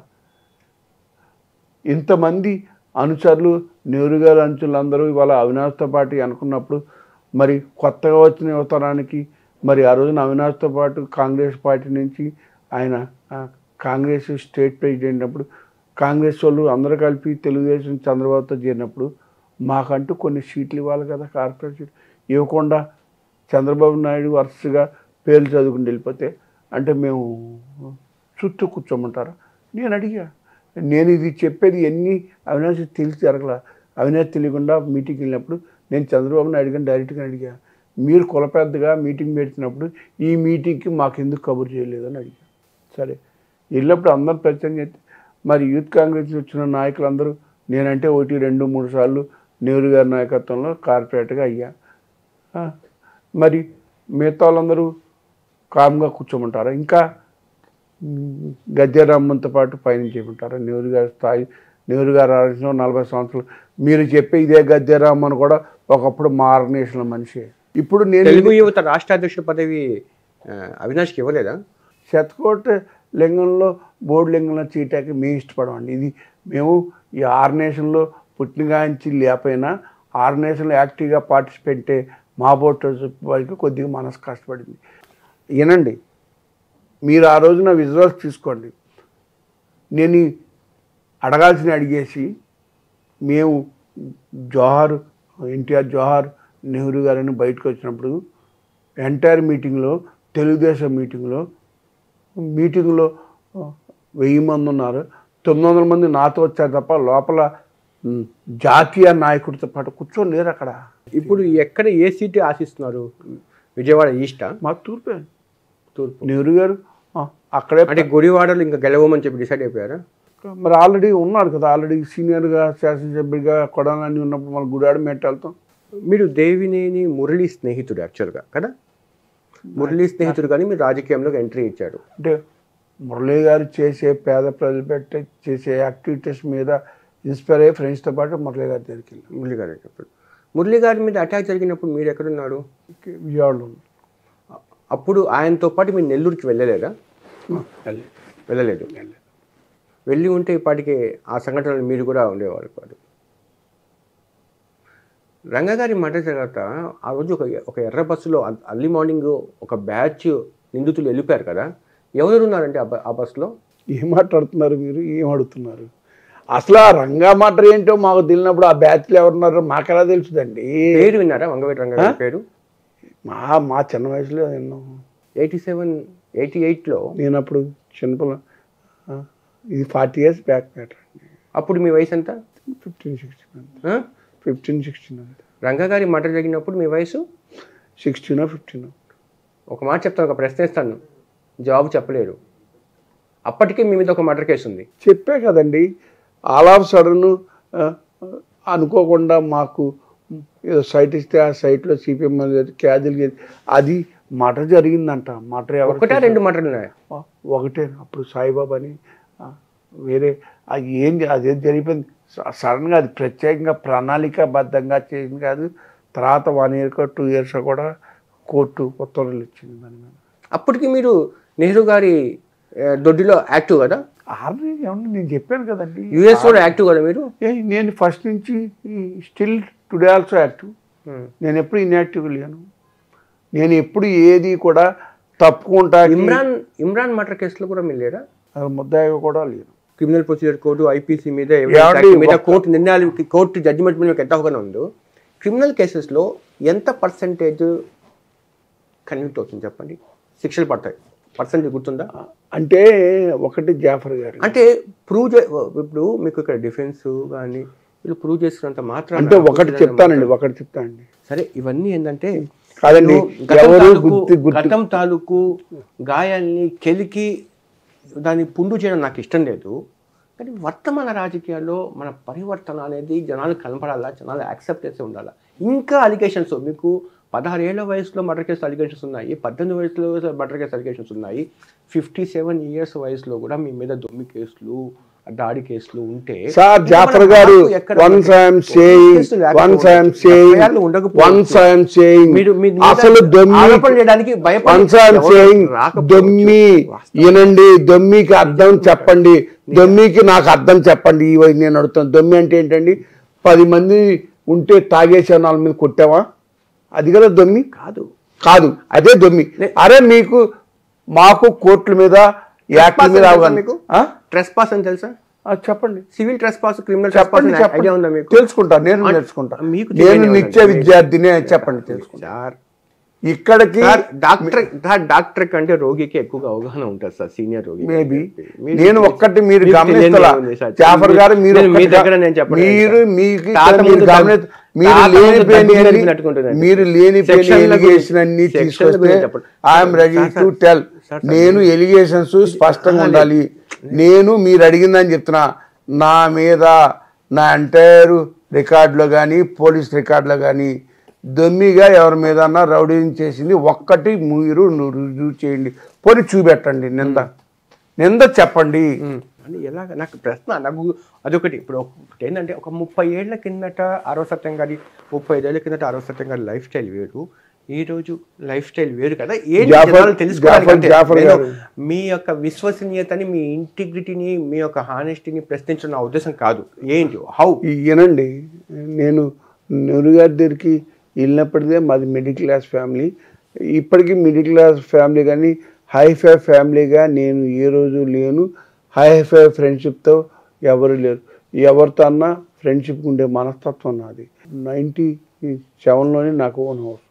ఇంతమంది అనుచరులు నెహ్రూ గారి అనుచరులు అందరూ ఇవాళ అవినాష్తో పాటు అనుకున్నప్పుడు మరి కొత్తగా వచ్చిన యువతరానికి మరి ఆ రోజున అవినాష్తో పాటు కాంగ్రెస్ పార్టీ నుంచి ఆయన ఆ, కాంగ్రెస్ స్టేట్ ప్రెసిడెంట్ అప్పుడు కాంగ్రెస్ వాళ్ళు అందరూ కలిపి తెలుగుదేశం చంద్రబాబుతో చేరినప్పుడు మాకంటూ కొన్ని సీట్లు ఇవ్వాలి కదా కార్పొరేట్ సీట్లు ఇవ్వకుండా చంద్రబాబు నాయుడు వరుసగా పేర్లు చదువుకుని వెళ్ళిపోతే అంటే మేము చుట్టూ కూర్చోమంటారా నేను అడిగా నేను ఇది చెప్పేది ఎన్ని అవినాశ్ తెలిసి జరగల అవినాశ్ తెలియకుండా మీటింగ్ వెళ్ళినప్పుడు నేను చంద్రబాబు నాయుడు గారిని డైరెక్ట్గా అడిగా మీరు కుల పెద్దగా మీటింగ్ పెట్టినప్పుడు ఈ మీటింగ్కి మాకు ఎందుకు కబుర్ చేయలేదని అడిగా సరే వెళ్ళినప్పుడు అందరు ప్రచారం చేస్తే మరి యూత్ కాంగ్రెస్ నుంచి వచ్చిన నాయకులందరూ నేనంటే ఒకటి రెండు మూడు సార్లు నెహ్రూ గారి నాయకత్వంలో కార్పొరేట్గా అయ్యా ఆ, మరి మిగతా వాళ్ళందరూ కామ్గా కూర్చోమంటారా ఇంకా మ్, గద్దెరామ్మంతో పాటు పయనించేయమంటారా నెహ్రూ గారి స్థాయి నెహ్రూ గారు ఆలోచన నలభై సంవత్సరాలు మీరు చెప్పే ఇదే గద్దెరామ్మని కూడా ఒకప్పుడు మా ఆర్గనైజేషన్లో మనిషి ఇప్పుడు నేను
తెలుగు యువత రాష్ట్ర అధ్యక్షుల పదవి ఆ, అవినాష్కి ఇవ్వలేదా
శతకోట లింగంలో బోర్డు లింగంలో చీటాకి మేము ఇష్టపడమండి ఇది మేము ఈ ఆర్గనైజేషన్లో పుట్టినగాంచి లేకపోయినా ఆర్గనైజేషన్లో యాక్టివ్గా పార్టిసిపేట్ మా బోర్డు వారికి కొద్దిగా మనసు కష్టపడింది వినండి మీరు ఆ రోజున విజువల్స్ తీసుకోండి నేను ఈ అడగాల్సిన అడిగేసి మేము జోహార్ ఎన్టీఆర్ జోహార్ నెహ్రూ గారిని బయటకు వచ్చినప్పుడు ఎంటైర్ మీటింగ్లో తెలుగుదేశం మీటింగ్లో మీటింగ్లో ఆ, వెయ్యి మంది ఉన్నారు తొమ్మిది వందల మంది నాతో వచ్చారు తప్ప లోపల ఉమ్, జాతీయ నాయకుడితో పాటు కూర్చొని లేరు అక్కడ
ఇప్పుడు ఎక్కడ ఏ సీటు ఆశిస్తున్నారు విజయవాడ ఈస్టా
మా తూర్పే
తూర్పు
నెహ్రూ గారు ఆ, అక్కడే
అంటే గుడివాడలో ఇంకా గెలవమని చెప్పి డిసైడ్ అయిపోయారా
మరి ఆల్రెడీ ఉన్నాడు కదా ఆల్రెడీ సీనియర్గా శాసనసభ్యుడిగా కొడాలని ఉన్నప్పుడు మన గుడాడు మెట్టాలతో
మీరు దేవినేని మురళి స్నేహితుడు యాక్చువల్గా కదా మురళి స్నేహితుడు కానీ మీరు రాజకీయంలోకి ఎంట్రీ ఇచ్చాడు
అంటే మురళీ గారు చేసే పేద ప్రజలు పెట్టే చేసే యాక్టివిటీస్ మీద ఇన్స్పైర్ అయ్యి ఫ్రెండ్స్తో పాటు మురళీ గారి దగ్గరికి వెళ్ళాం
మురళి గారు చెప్పాడు మురళి గారి మీద అటాక్ జరిగినప్పుడు మీరు ఎక్కడున్నారు
విజయవాడలో ఉన్నాం.
అప్పుడు ఆయనతో పాటు మీరు నెల్లూరుకి వెళ్ళలేదా
వెళ్ళి
వెళ్ళలేదు వెళ్ళి ఉంటే ఇప్పటికి ఆ సంఘటనలు మీరు కూడా ఉండేవారు కాదు రంగగారి మాట తర్వాత ఆ రోజు ఒక ఒక ఎర్ర బస్సులో అ- అర్లీ మార్నింగ్ ఒక బ్యాచ్ నిందితులు వెళ్ళిపోయారు కదా ఎవరు ఉన్నారంటే ఆ బ- ఆ బస్సులో
ఏం మాట్లాడుతున్నారు మీరు ఏం అడుగుతున్నారు అసలు ఆ రంగా మాట ఏంటో మాకు తెలియనప్పుడు ఆ బ్యాచ్లు ఎవరున్నారో మాకెలా తెలుసుదండి
పేరు విన్నారా వంగవేటి రంగగారి పేరు
మా మా చిన్న వయసులో విన్నాం
ఎయిటీ సెవెన్ ఎయిటీ ఎయిట్లో
నేను అప్పుడు చిన్నపిల్ల ఆ, ఇది ఫార్టీ ఇయర్స్ బ్యాక్ మ్యాటర్ అండి
అప్పుడు మీ వయసు ఎంత
ఫిఫ్టీన్ సిక్స్టీన్
ఆ?
ఫిఫ్టీన్ సిక్స్టీన్ అంతే
రంగగారి మాట జరిగినప్పుడు మీ వయసు
సిక్స్టీన్ ఫిఫ్టీన్
ఒక మాట చెప్తాను ఒక ప్రశ్న ఇస్తాను జవాబు చెప్పలేరు అప్పటికే మీ మీద ఒక మర్డర్ కేసు ఉంది
చెప్పే కదండి ఆల్ ఆఫ్ సడన్ అనుకోకుండా మాకు ఏదో సైట్ ఇస్తే ఆ సైట్లో సిపిఎం క్యాజువల్ అది మటర్ జరిగిందంట మటర్ ఎవరు
ఒకటా రెండు మర్డర్లు ఉన్నాయి
ఆ, ఒకటే అప్పుడు సాయిబాబా అని ఆ, వేరే అది ఏం జ- అదేం జరిగిపోయింది స- సడన్గా అది ప్రత్యేకంగా ప్రణాళికాబద్ధంగా చేసింది కాదు తర్వాత వన్ ఇయర్కో టూ ఇయర్స్ కూడా కోర్టు ఉత్తర్వులు ఇచ్చింది దాని మీద
అప్పటికి మీరు నెహ్రూ గారి ఆ, దొడ్డిలో యాక్టివ్ కదా
ఆర్మీ ఏమన్నా నేను చెప్పాను కదండి
యుఎస్ కూడా యాక్టివ్ కదా మీరు
ఏ, నేను ఫస్ట్ నుంచి స్టిల్ టుడే ఆల్సో యాక్టివ్ నేను ఎప్పుడు ఇన్యాక్టివ్ లేను నేను ఎప్పుడు ఏది కూడా తప్పుకుంటా
ఇమ్రాన్ ఇమ్రాన్ మర్డర్ కేసులో కూడా మీరు లేరా
ముద్దాయిగా కూడా లేను
క్రిమినల్ ప్రొసీజర్ కోర్టు ఐపీసీ మీద
ఏమండి?
evidence act మీద
ఒక్క-
కోర్టు నిర్ణయాలు కోర్టు జడ్జిమెంట్ మీద మీకు ఎంత అవగాహన ఉందో క్రిమినల్ కేసెస్లో ఎంత పర్సంటేజ్ కన్విక్ట్ అవుతుంది చెప్పండి శిక్షలు పడతాయి పర్సంటేజ్ గుర్తుందా
అంటే ఒకటి జాఫర్ గారు
అంటే ప్రూవ్ చే ఇప్పుడు మీకు ఇక్కడ డిఫెన్స్ కానీ వీళ్ళు ప్రూవ్ చేసినంత మాత్రం
అంటే ఒకటి చెప్తానండి ఒకటి చెప్తానండి
సరే ఇవన్నీ ఏంటంటే
కాదండి
నేను గతం
ఎవరు
తాలూకు-
గుర్తి గుర్తి
గతం తాలూకు గాయాల్ని కెలికి దాన్ని పుండు చేయడం నాకు ఇష్టం లేదు కానీ వర్తమాన రాజకీయాల్లో మన పరివర్తన అనేది జనాలు కనపడాలా జనాలు యాక్సెప్ట్ చేసి ఉండాలా ఇంకా అలిగేషన్స్ మీకు పదహారు ఏళ్ల వయసులో మర్డర్ కేసు అలిగేషన్స్ ఉన్నాయి పద్దెనిమిది వయసులో మర్డర్ కేసు అలిగేషన్స్ ఉన్నాయి ఫిఫ్టీ సెవెన్ ఇయర్స్ వయసులో కూడా మీ మీద దొమ్మి కేసులు దాడి కేసులు ఉంటే
సార్
ఇంకా
జాఫర్
మన
గారు
మార్పు ఎక్కడ
వన్స్
ఉంది?
ఐఎమ్ సేయింగ్
కేసులు లేకపోవచ్చు.
వన్స్ ఐఎమ్ సేయింగ్
ఎఫ్ఐఆర్లు ఉండకపోవచ్చు.
వన్స్ ఐఎమ్ సేయింగ్
మీరు మీ మీద
అసలు దొమ్మి
ఆరోపణలు చేయడానికి భయపడి
వన్స్ ఐఎమ్
ఎవరు
సేయింగ్
రాకపోవచ్చు.
దొమ్మి వినండి దొమ్మికి అర్థం చెప్పండి దొమ్మికి నాకు అర్థం చెప్పండి ఈ వయసు నేను అడుగుతాను దొమ్మి అంటే ఏంటండి పది మంది ఉంటే తాగేసే వాళ్ళ మీద కొట్టావా అది కదా దొమ్మి
కాదు
కాదు అదే దొమ్మి అరే మీకు మాకు కోర్టుల మీద యాక్ట్ల మీద
తెలుసా
అవగాహన
మీకు?
ఆ?
ట్రెస్ పాస్ అని తెలుసా
ఆ, చెప్పండి
civil trespass criminal trespass
చెప్పండి చెప్పండి
ఐడియా ఉందా మీకు
తెలుసుకుంటా నేను నేర్చుకుంటా
మీకు
నేను
తెలియని
నిత్య
వాళ్ళకి.
విద్యార్థిని చెప్పండి తెలుసుకుంటా
సార్
ఇక్కడికి
సార్ డాక్టర్ సార్ డాక్టర్ కంటే రోగికి ఎక్కువగా అవగాహన ఉంటుంది సార్ సీనియర్ రోగి
మేబీ
మీరు-
నేను ఒక్కటి మీరు
మీకు
గమనిస్తలా
తెలియనిది ఏముంది సార్?
జాఫర్ గారు మీరు
నేను మీ
ఒక్కటి
దగ్గర నేను చెప్పలేదు
మీరు
సార్.
మీకు
తాత
మీరు
ముందు
గమని
దగ్గు-
మీరు
తాత ముందు
లేనిపోయిన
దగ్గు
ఎన్ని-
జరిపినట్టుకుంటుంది.
మీరు లేనిపోయిన
సెక్షన్ల గురించి-
ఎలిగేషన్ అన్ని
సెక్షన్ల
తీసుకొస్తే
గురించి చెప్పండి.
I'm ready
sir,
to
sir,
tell
sir, sir,
నేను ఎలిగేషన్స్ స్పష్టంగా ఉండాలి నేను మీరు అడిగిందని చెప్తున్నా నా మీద నా ఎంటైర్ రికార్డులో కానీ పోలీస్ రికార్డులో కానీ దొమ్మిగా ఎవరి మీద రౌడీ చేసింది ఒక్కటి మీరు రుజువు చేయండి పోనీ చూపెట్టండి నింద నింద చెప్పండి
అని ఎలాగ నాకు ప్రశ్న నాకు అదొకటి ఇప్పుడు ఒకటి ఏంటంటే ఒక ముప్పై ఏళ్ల కిందట అరవ సత్యం గారి ముప్పై ఐదేళ్ల కిందట అరవ సత్యం గారి లైఫ్ స్టైల్ వేరు ఈ రోజు లైఫ్ స్టైల్ వేరు కదా ఏంటి
జాఫర్-
జనాలు తెలుసుకోవడానికి
జాఫర్-
అంటే
జాఫర్
నేను
గారు.
మీ యొక్క విశ్వసనీయతని మీ ఇంటిగ్రిటీని మీ యొక్క హానెస్టీని ప్రశ్నించడం నా ఉద్దేశం కాదు ఏంటి హౌ
ఈయనండి నేను నెహ్రూగారి దగ్గరికి వెళ్ళినప్పటిదే మాది మిడిల్ క్లాస్ ఫ్యామిలీ ఇప్పటికీ మిడిల్ క్లాస్ ఫ్యామిలీ కానీ హైఫై ఫ్యామిలీగా నేను ఏ రోజు లేను హైఫై ఫ్రెండ్షిప్తో ఎవరు లేరు ఎవరితో అన్నా ఫ్రెండ్షిప్ ఉండే మనస్తత్వం నాది నైంటీ సెవెన్లోనే నాకు ఓన్ హౌస్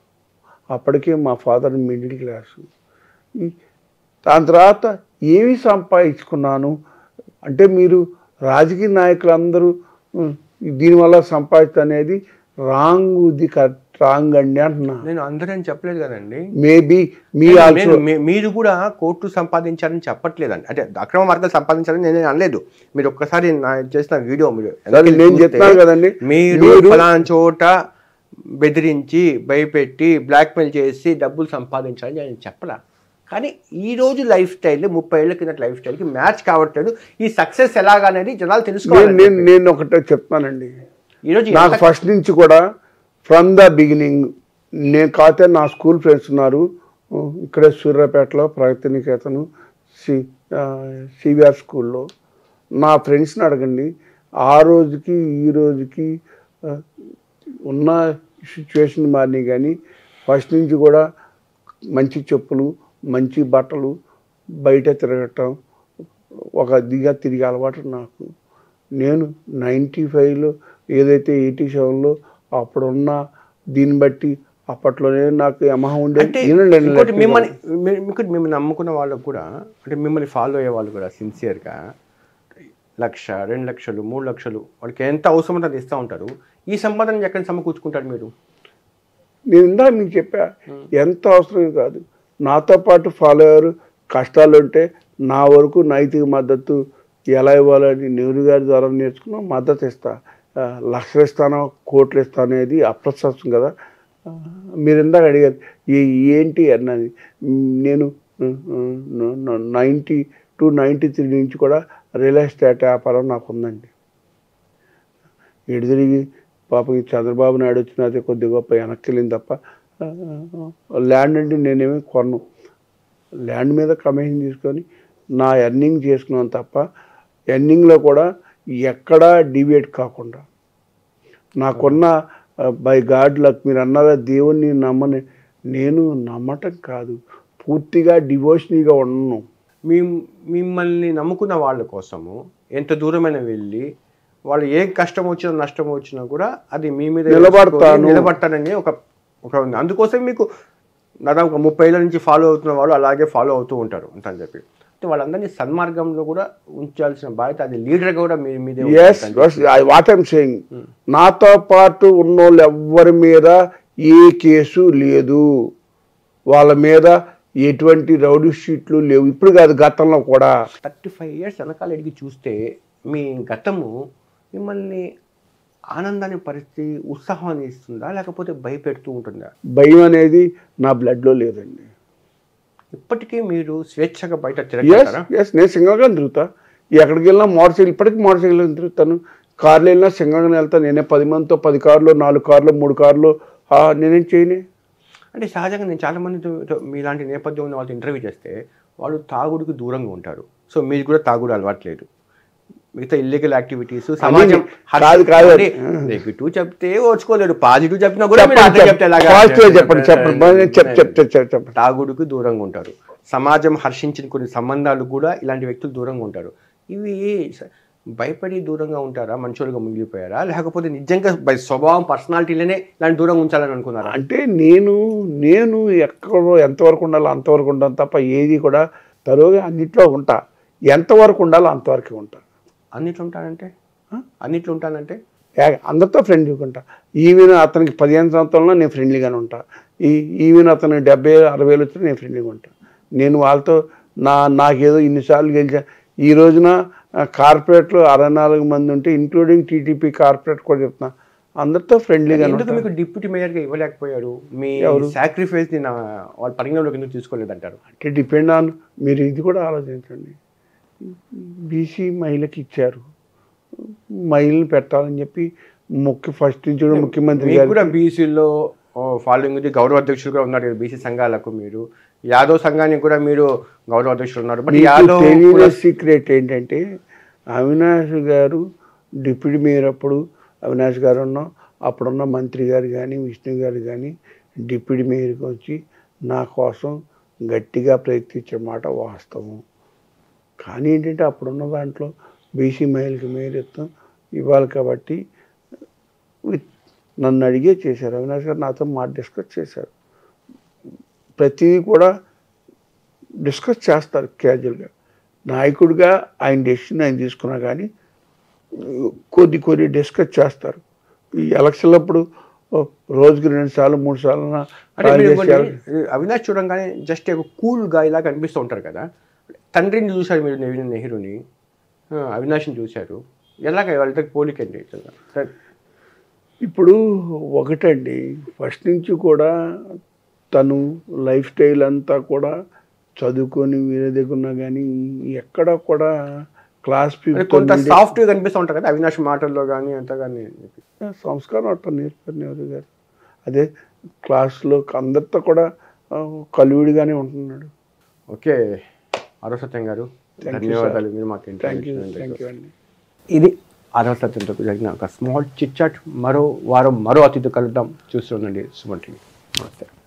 అప్పటికే మా ఫాదర్ మిడిల్ క్లాస్ ఈ- దాని తర్వాత ఏమి సంపాదించుకున్నాను అంటే మీరు రాజకీయ నాయకులందరూ ఉమ్, దీనివల్ల సంపాదిస్తా అనేది రాంగ్ ఇది కరెక్ట్ రాంగ్ అండి అంటున్నా
నేను అందరని చెప్పలేదు కదండి
మేబీ మీ
నేను-
ఆల్సో
నేను- మీ- మీరు కూడా కోర్టు సంపాదించాలని చెప్పట్లేదండి అంటే అక్రమ మార్గాలు సంపాదించాలని నేను అనలేదు మీరు ఒక్కసారి నా చేసిన వీడియో మీరు
సరే, నేను చెప్తున్నాను కదండి.
మీరు
మీరు-
ఫలానా చోట బెదిరించి భయపెట్టి బ్లాక్మెయిల్ చేసి డబ్బులు సంపాదించాలని నేను చెప్పలా కానీ ఈ రోజు లైఫ్ స్టైల్ ముప్పై ఏళ్ళ కింద లైఫ్ స్టైల్కి మ్యాచ్ కావట్లేదు ఈ సక్సెస్ ఎలాగనేది జనాలు
నేను
తెలుసుకోవాలి
నేను నేను ఒకటే చెప్తానండి
ఈ రోజు
నాకు ఫస్ట్ నుంచి కూడా ఫ్రమ్ ద బిగినింగ్ నేను కాతే నా స్కూల్ ఫ్రెండ్స్ ఉన్నారు ఉ, ఇక్కడే సూర్యాపేటలో ప్రగతి నికేతను సి సివిఆర్ స్కూల్లో నా ఫ్రెండ్స్ని అడగండి ఆ రోజుకి ఈ రోజుకి ఆ, ఉన్న సిచ్యువేషన్ మారినాయి కానీ ఫస్ట్ నుంచి కూడా మంచి చెప్పులు మంచి బట్టలు బయట తిరగటం ఒక దిగా తిరిగే అలవాటు నాకు నేను నైంటీ ఫైవ్లో ఏదైతే ఎయిటీ సెవెన్లో అప్పుడున్న దీన్ని బట్టి అప్పట్లోనే నాకు యమహ ఉండేది
అంటే
వినండి,
ఇంకోటి
వినండి.
మిమ్మల్ని మీ- మీకు మిమ్మల్ని నమ్ముకున్న వాళ్ళకు కూడా అంటే మిమ్మల్ని ఫాలో అయ్యే వాళ్ళు కూడా సిన్సియర్గా లక్ష రెండు లక్షలు మూడు లక్షలు వాళ్ళకి ఎంత అవసరం ఉంటే అది ఇస్తూ ఉంటారు ఈ సంపాదన ఎక్కడ సమకూర్చుకుంటారు మీరు
నేను ఇందా మీకు చెప్పా ఎంత అవసరం కాదు నాతో పాటు ఫాలో అయ్యారు కష్టాలు ఉంటే నా వరకు నైతిక మద్దతు ఎలా ఇవ్వాలని నెహ్రూ గారి ద్వారా నేర్చుకున్నా మద్దతు ఇస్తా ఆ, లక్షలు ఇస్తానో కోట్లు ఇస్తాను అనేది అప్రస్తుతం కదా ఆ, మీరు ఇందాక అడిగారు ఈ ఏంటి అన్నది నేను నైంటీ టు నైంటీ త్రీ నుంచి కూడా రియల్ ఎస్టేట్ వ్యాపారం నాకు ఉందండి ఇటు తిరిగి పాపం ఈ చంద్రబాబు నాయుడు వచ్చినది కొద్ది గొప్ప వెనక్కి వెళ్ళింది తప్ప ఆ, ల్యాండ్ అంటే నేనేమి కొను ల్యాండ్ మీద కమిషన్ తీసుకొని నా ఎర్నింగ్ చేసుకున్నాను తప్ప ఎర్నింగ్లో కూడా ఎక్కడా డివేట్ కాకుండా నాకున్న బై గాడ్ లక్ మీరు అన్నారా దేవుణ్ణి నమ్మని నేను నమ్మటం కాదు పూర్తిగా డివోషనీగా ఉండను
మీ మిమ్మల్ని నమ్ముకున్న వాళ్ళ కోసము ఎంత దూరమైన వెళ్ళి వాళ్ళు ఏ కష్టం వచ్చినా నష్టం వచ్చినా కూడా అది మీ మీద
నిలబడతాను.
వేసుకొని నిలబడతానని ఒక ఒక ఉంది అందుకోసం మీకు దాదాపు ఒక ముప్పై ఏళ్ళ నుంచి ఫాలో అవుతున్న వాళ్ళు అలాగే ఫాలో అవుతూ ఉంటారు అంత అని చెప్పి అంటే వాళ్ళందరినీ సన్మార్గంలో కూడా ఉంచాల్సిన బాధ్యత అది లీడర్గా కూడా మీ మీదే
ఎస్ వాట్ ఐమ్ సేయింగ్ నాతో పాటు ఉన్నోళ్ళు ఎవ్వరి మీద ఏ కేసు లేదు వాళ్ళ మీద ఎటువంటి రౌడీ షీట్లు లేవు ఇప్పుడు కాదు గతంలో కూడా
థర్టీ ఫైవ్ ఇయర్స్ వెనకాల ఎడిగి చూస్తే మీ గతము మిమ్మల్ని ఆనందాన్ని పరిస్థితి ఉత్సాహాన్ని ఇస్తుందా లేకపోతే భయపెడుతూ ఉంటుందా
భయం అనేది నా బ్లడ్లో లేదండి
ఇప్పటికీ మీరు స్వేచ్ఛగా బయట
ఎస్
తిరగలుగుతారా
ఎస్ నేను సింగల్గా తిరుగుతా ఎక్కడికి వెళ్ళినా మోటార్ సైకిల్ ఇప్పటికీ మోటార్ సైకిల్ తిరుగుతాను కార్లు వెళ్ళినా సింగల్గా వెళ్తాను నేనే పది మందితో పది కార్లు నాలుగు కార్లు మూడు కార్లు ఆ, నేనేం చేయని
అంటే సహజంగా నేను చాలా మందితో తో- మీలాంటి నేపథ్యం ఉన్న వాళ్ళతో ఇంటర్వ్యూ చేస్తే వాళ్ళు తాగుడుకి దూరంగా ఉంటారు సో మీకు కూడా తాగుడు అలవాట్లేదు మిగతా ఇల్లీగల్ యాక్టివిటీస్ సమాజం
కాదు, కాదు.
నెగిటివ్ చెప్తే ఓర్చుకోలేడు పాజిటివ్ చెప్పినా కూడా మీరు అట్లా చెప్తే ఎలాగా?
పాజిటివ్ చెప్పండి చెప్పండి బాగా చెప్ చెప్ చెప్ చెప్ చెప్పండి
తాగుడుకు దూరంగా ఉంటారు సమాజం హర్షించిన కొన్ని సంబంధాలు కూడా ఇలాంటి వ్యక్తులు దూరంగా ఉంటారు ఇవి స- భయపడి దూరంగా ఉంటారా మంచోళ్ళుగా మిగిలిపోయారా లేకపోతే నిజంగా బై స్వభావం పర్సనాలిటీలోనే ఇలాంటి దూరంగా ఉంచాలని అనుకున్నారా
అంటే నేను నేను ఎక్కడో ఎంతవరకు ఉండాలో అంతవరకు ఉంటాను తప్ప ఏది కూడా తరువుగా అన్నిట్లో ఉంటా ఎంతవరకు ఉండాలో అంతవరకు ఉంటా
అన్నిట్లో ఉంటానంటే అన్నిట్లో ఉంటానంటే
యా- అందరితో ఫ్రెండ్లీగా ఉంటా ఈవెన్ అతనికి పదిహేను సంవత్సరంలో నేను ఫ్రెండ్లీగానే ఉంటా ఈ ఈవెన్ అతనికి డెబ్బై అరవై వేలు వచ్చినా నేను ఫ్రెండ్లీగా ఉంటా నేను వాళ్ళతో నా నాకేదో ఇన్నిసార్లు గెలిచా ఈ రోజున ఆ, కార్పొరేట్లు అరవై నాలుగు మంది ఉంటే ఇంక్లూడింగ్ టీటీపీ కార్పొరేట్ కూడా చెప్తున్నా అందరితో ఫ్రెండ్లీగానే
ఎందుకు
ఉంటా
మీకు డిప్యూటీ మేయర్ గా ఇవ్వలేకపోయారు మీ
ఎవరు?
సాక్రిఫైస్ ని నా వాళ్ళ పరిగణలోకి ఎందుకు తీసుకోలేదంటారు
అంటే డిపెండ్ ఆన్ మీరు ఇది కూడా ఆలోచించండి బీసీ మహిళకి ఇచ్చారు మహిళని పెట్టాలని చెప్పి ముఖ్య ఫస్ట్ నుంచి కూడా ముఖ్యమంత్రి
మీకు
గారు
కూడా బీసీలో ఫాలోయింగ్ ఉంది గౌరవ అధ్యక్షులుగా ఉన్నారు కదా బీసీ సంఘాలకు మీరు యాదవ్ సంఘానికి కూడా మీరు గౌరవ అధ్యక్షులు ఉన్నారు బట్
మీకు
యాదవ్
తెలియని
కూడా-
సీక్రెట్ ఏంటంటే అవినాష్ గారు డిప్యూటీ మేయర్ అప్పుడు అవినాష్ గారు ఉన్న అప్పుడున్న మంత్రి గారు కానీ విష్ణు గారు కానీ డిప్యూటీ మేయర్కి వచ్చి నా కోసం గట్టిగా ప్రయత్నించే మాట వాస్తవం కానీ ఏంటంటే అప్పుడున్న దాంట్లో బీసీ మహిళకి మేయర్త్వం ఇవ్వాలి కాబట్టి విత్ నన్ను అడిగే చేశారు అవినాష్ గారు నాతో మాట డిస్కస్ చేశారు ప్రతిదీ కూడా డిస్కస్ చేస్తారు క్యాజువల్గా నాయకుడిగా ఆయన డెసిషన్ ఆయన తీసుకున్నా కానీ కొద్ది కొద్ది డిస్కస్ చేస్తారు ఈ ఎలక్షన్లప్పుడు ఓ, రోజుకి రెండు సార్లు మూడు సార్లు
అంటే మీరు కొన్ని- అవినాష్ చూడంగానే జస్ట్ ఒక కూల్ గా ఇలా కనిపిస్తూ ఉంటారు కదా తండ్రిని చూశారు మీరు నెహ్రూ నెహ్రూని ఆ, అవినాష్ని చూశారు ఎలాగ వాళ్ళకి పోలికండి
ఇప్పుడు ఒకటండి ఫస్ట్ నుంచి కూడా తను లైఫ్ స్టైల్ అంతా కూడా చదువుకొని వీరే దగ్గర ఉన్నా కానీ ఎక్కడ కూడా క్లాస్
కొంత
పీపుల్
సాఫ్ట్ గా కనిపిస్తూ ఉంటారు కదా అవినాష్ మాటల్లో కానీ అంత కానీ
సంస్కారం అట్లా నేర్పారు నెహ్రూ గారు అదే క్లాస్లో అందరితో కూడా ఆ, కలివిడిగానే ఉంటున్నాడు
ఓకే ఆరో సత్యం గారు
Thank you,
ధన్యవాదాలు మీరు మాకు
thank you
interview
thank you అండి
ఇది ఆరో సత్యంతో జరిగిన ఒక స్మాల్ చిట్ చాట్ మరో వారం మరో అతిథి కలుద్దాం చూస్తుండండి సుమంటి నమస్తే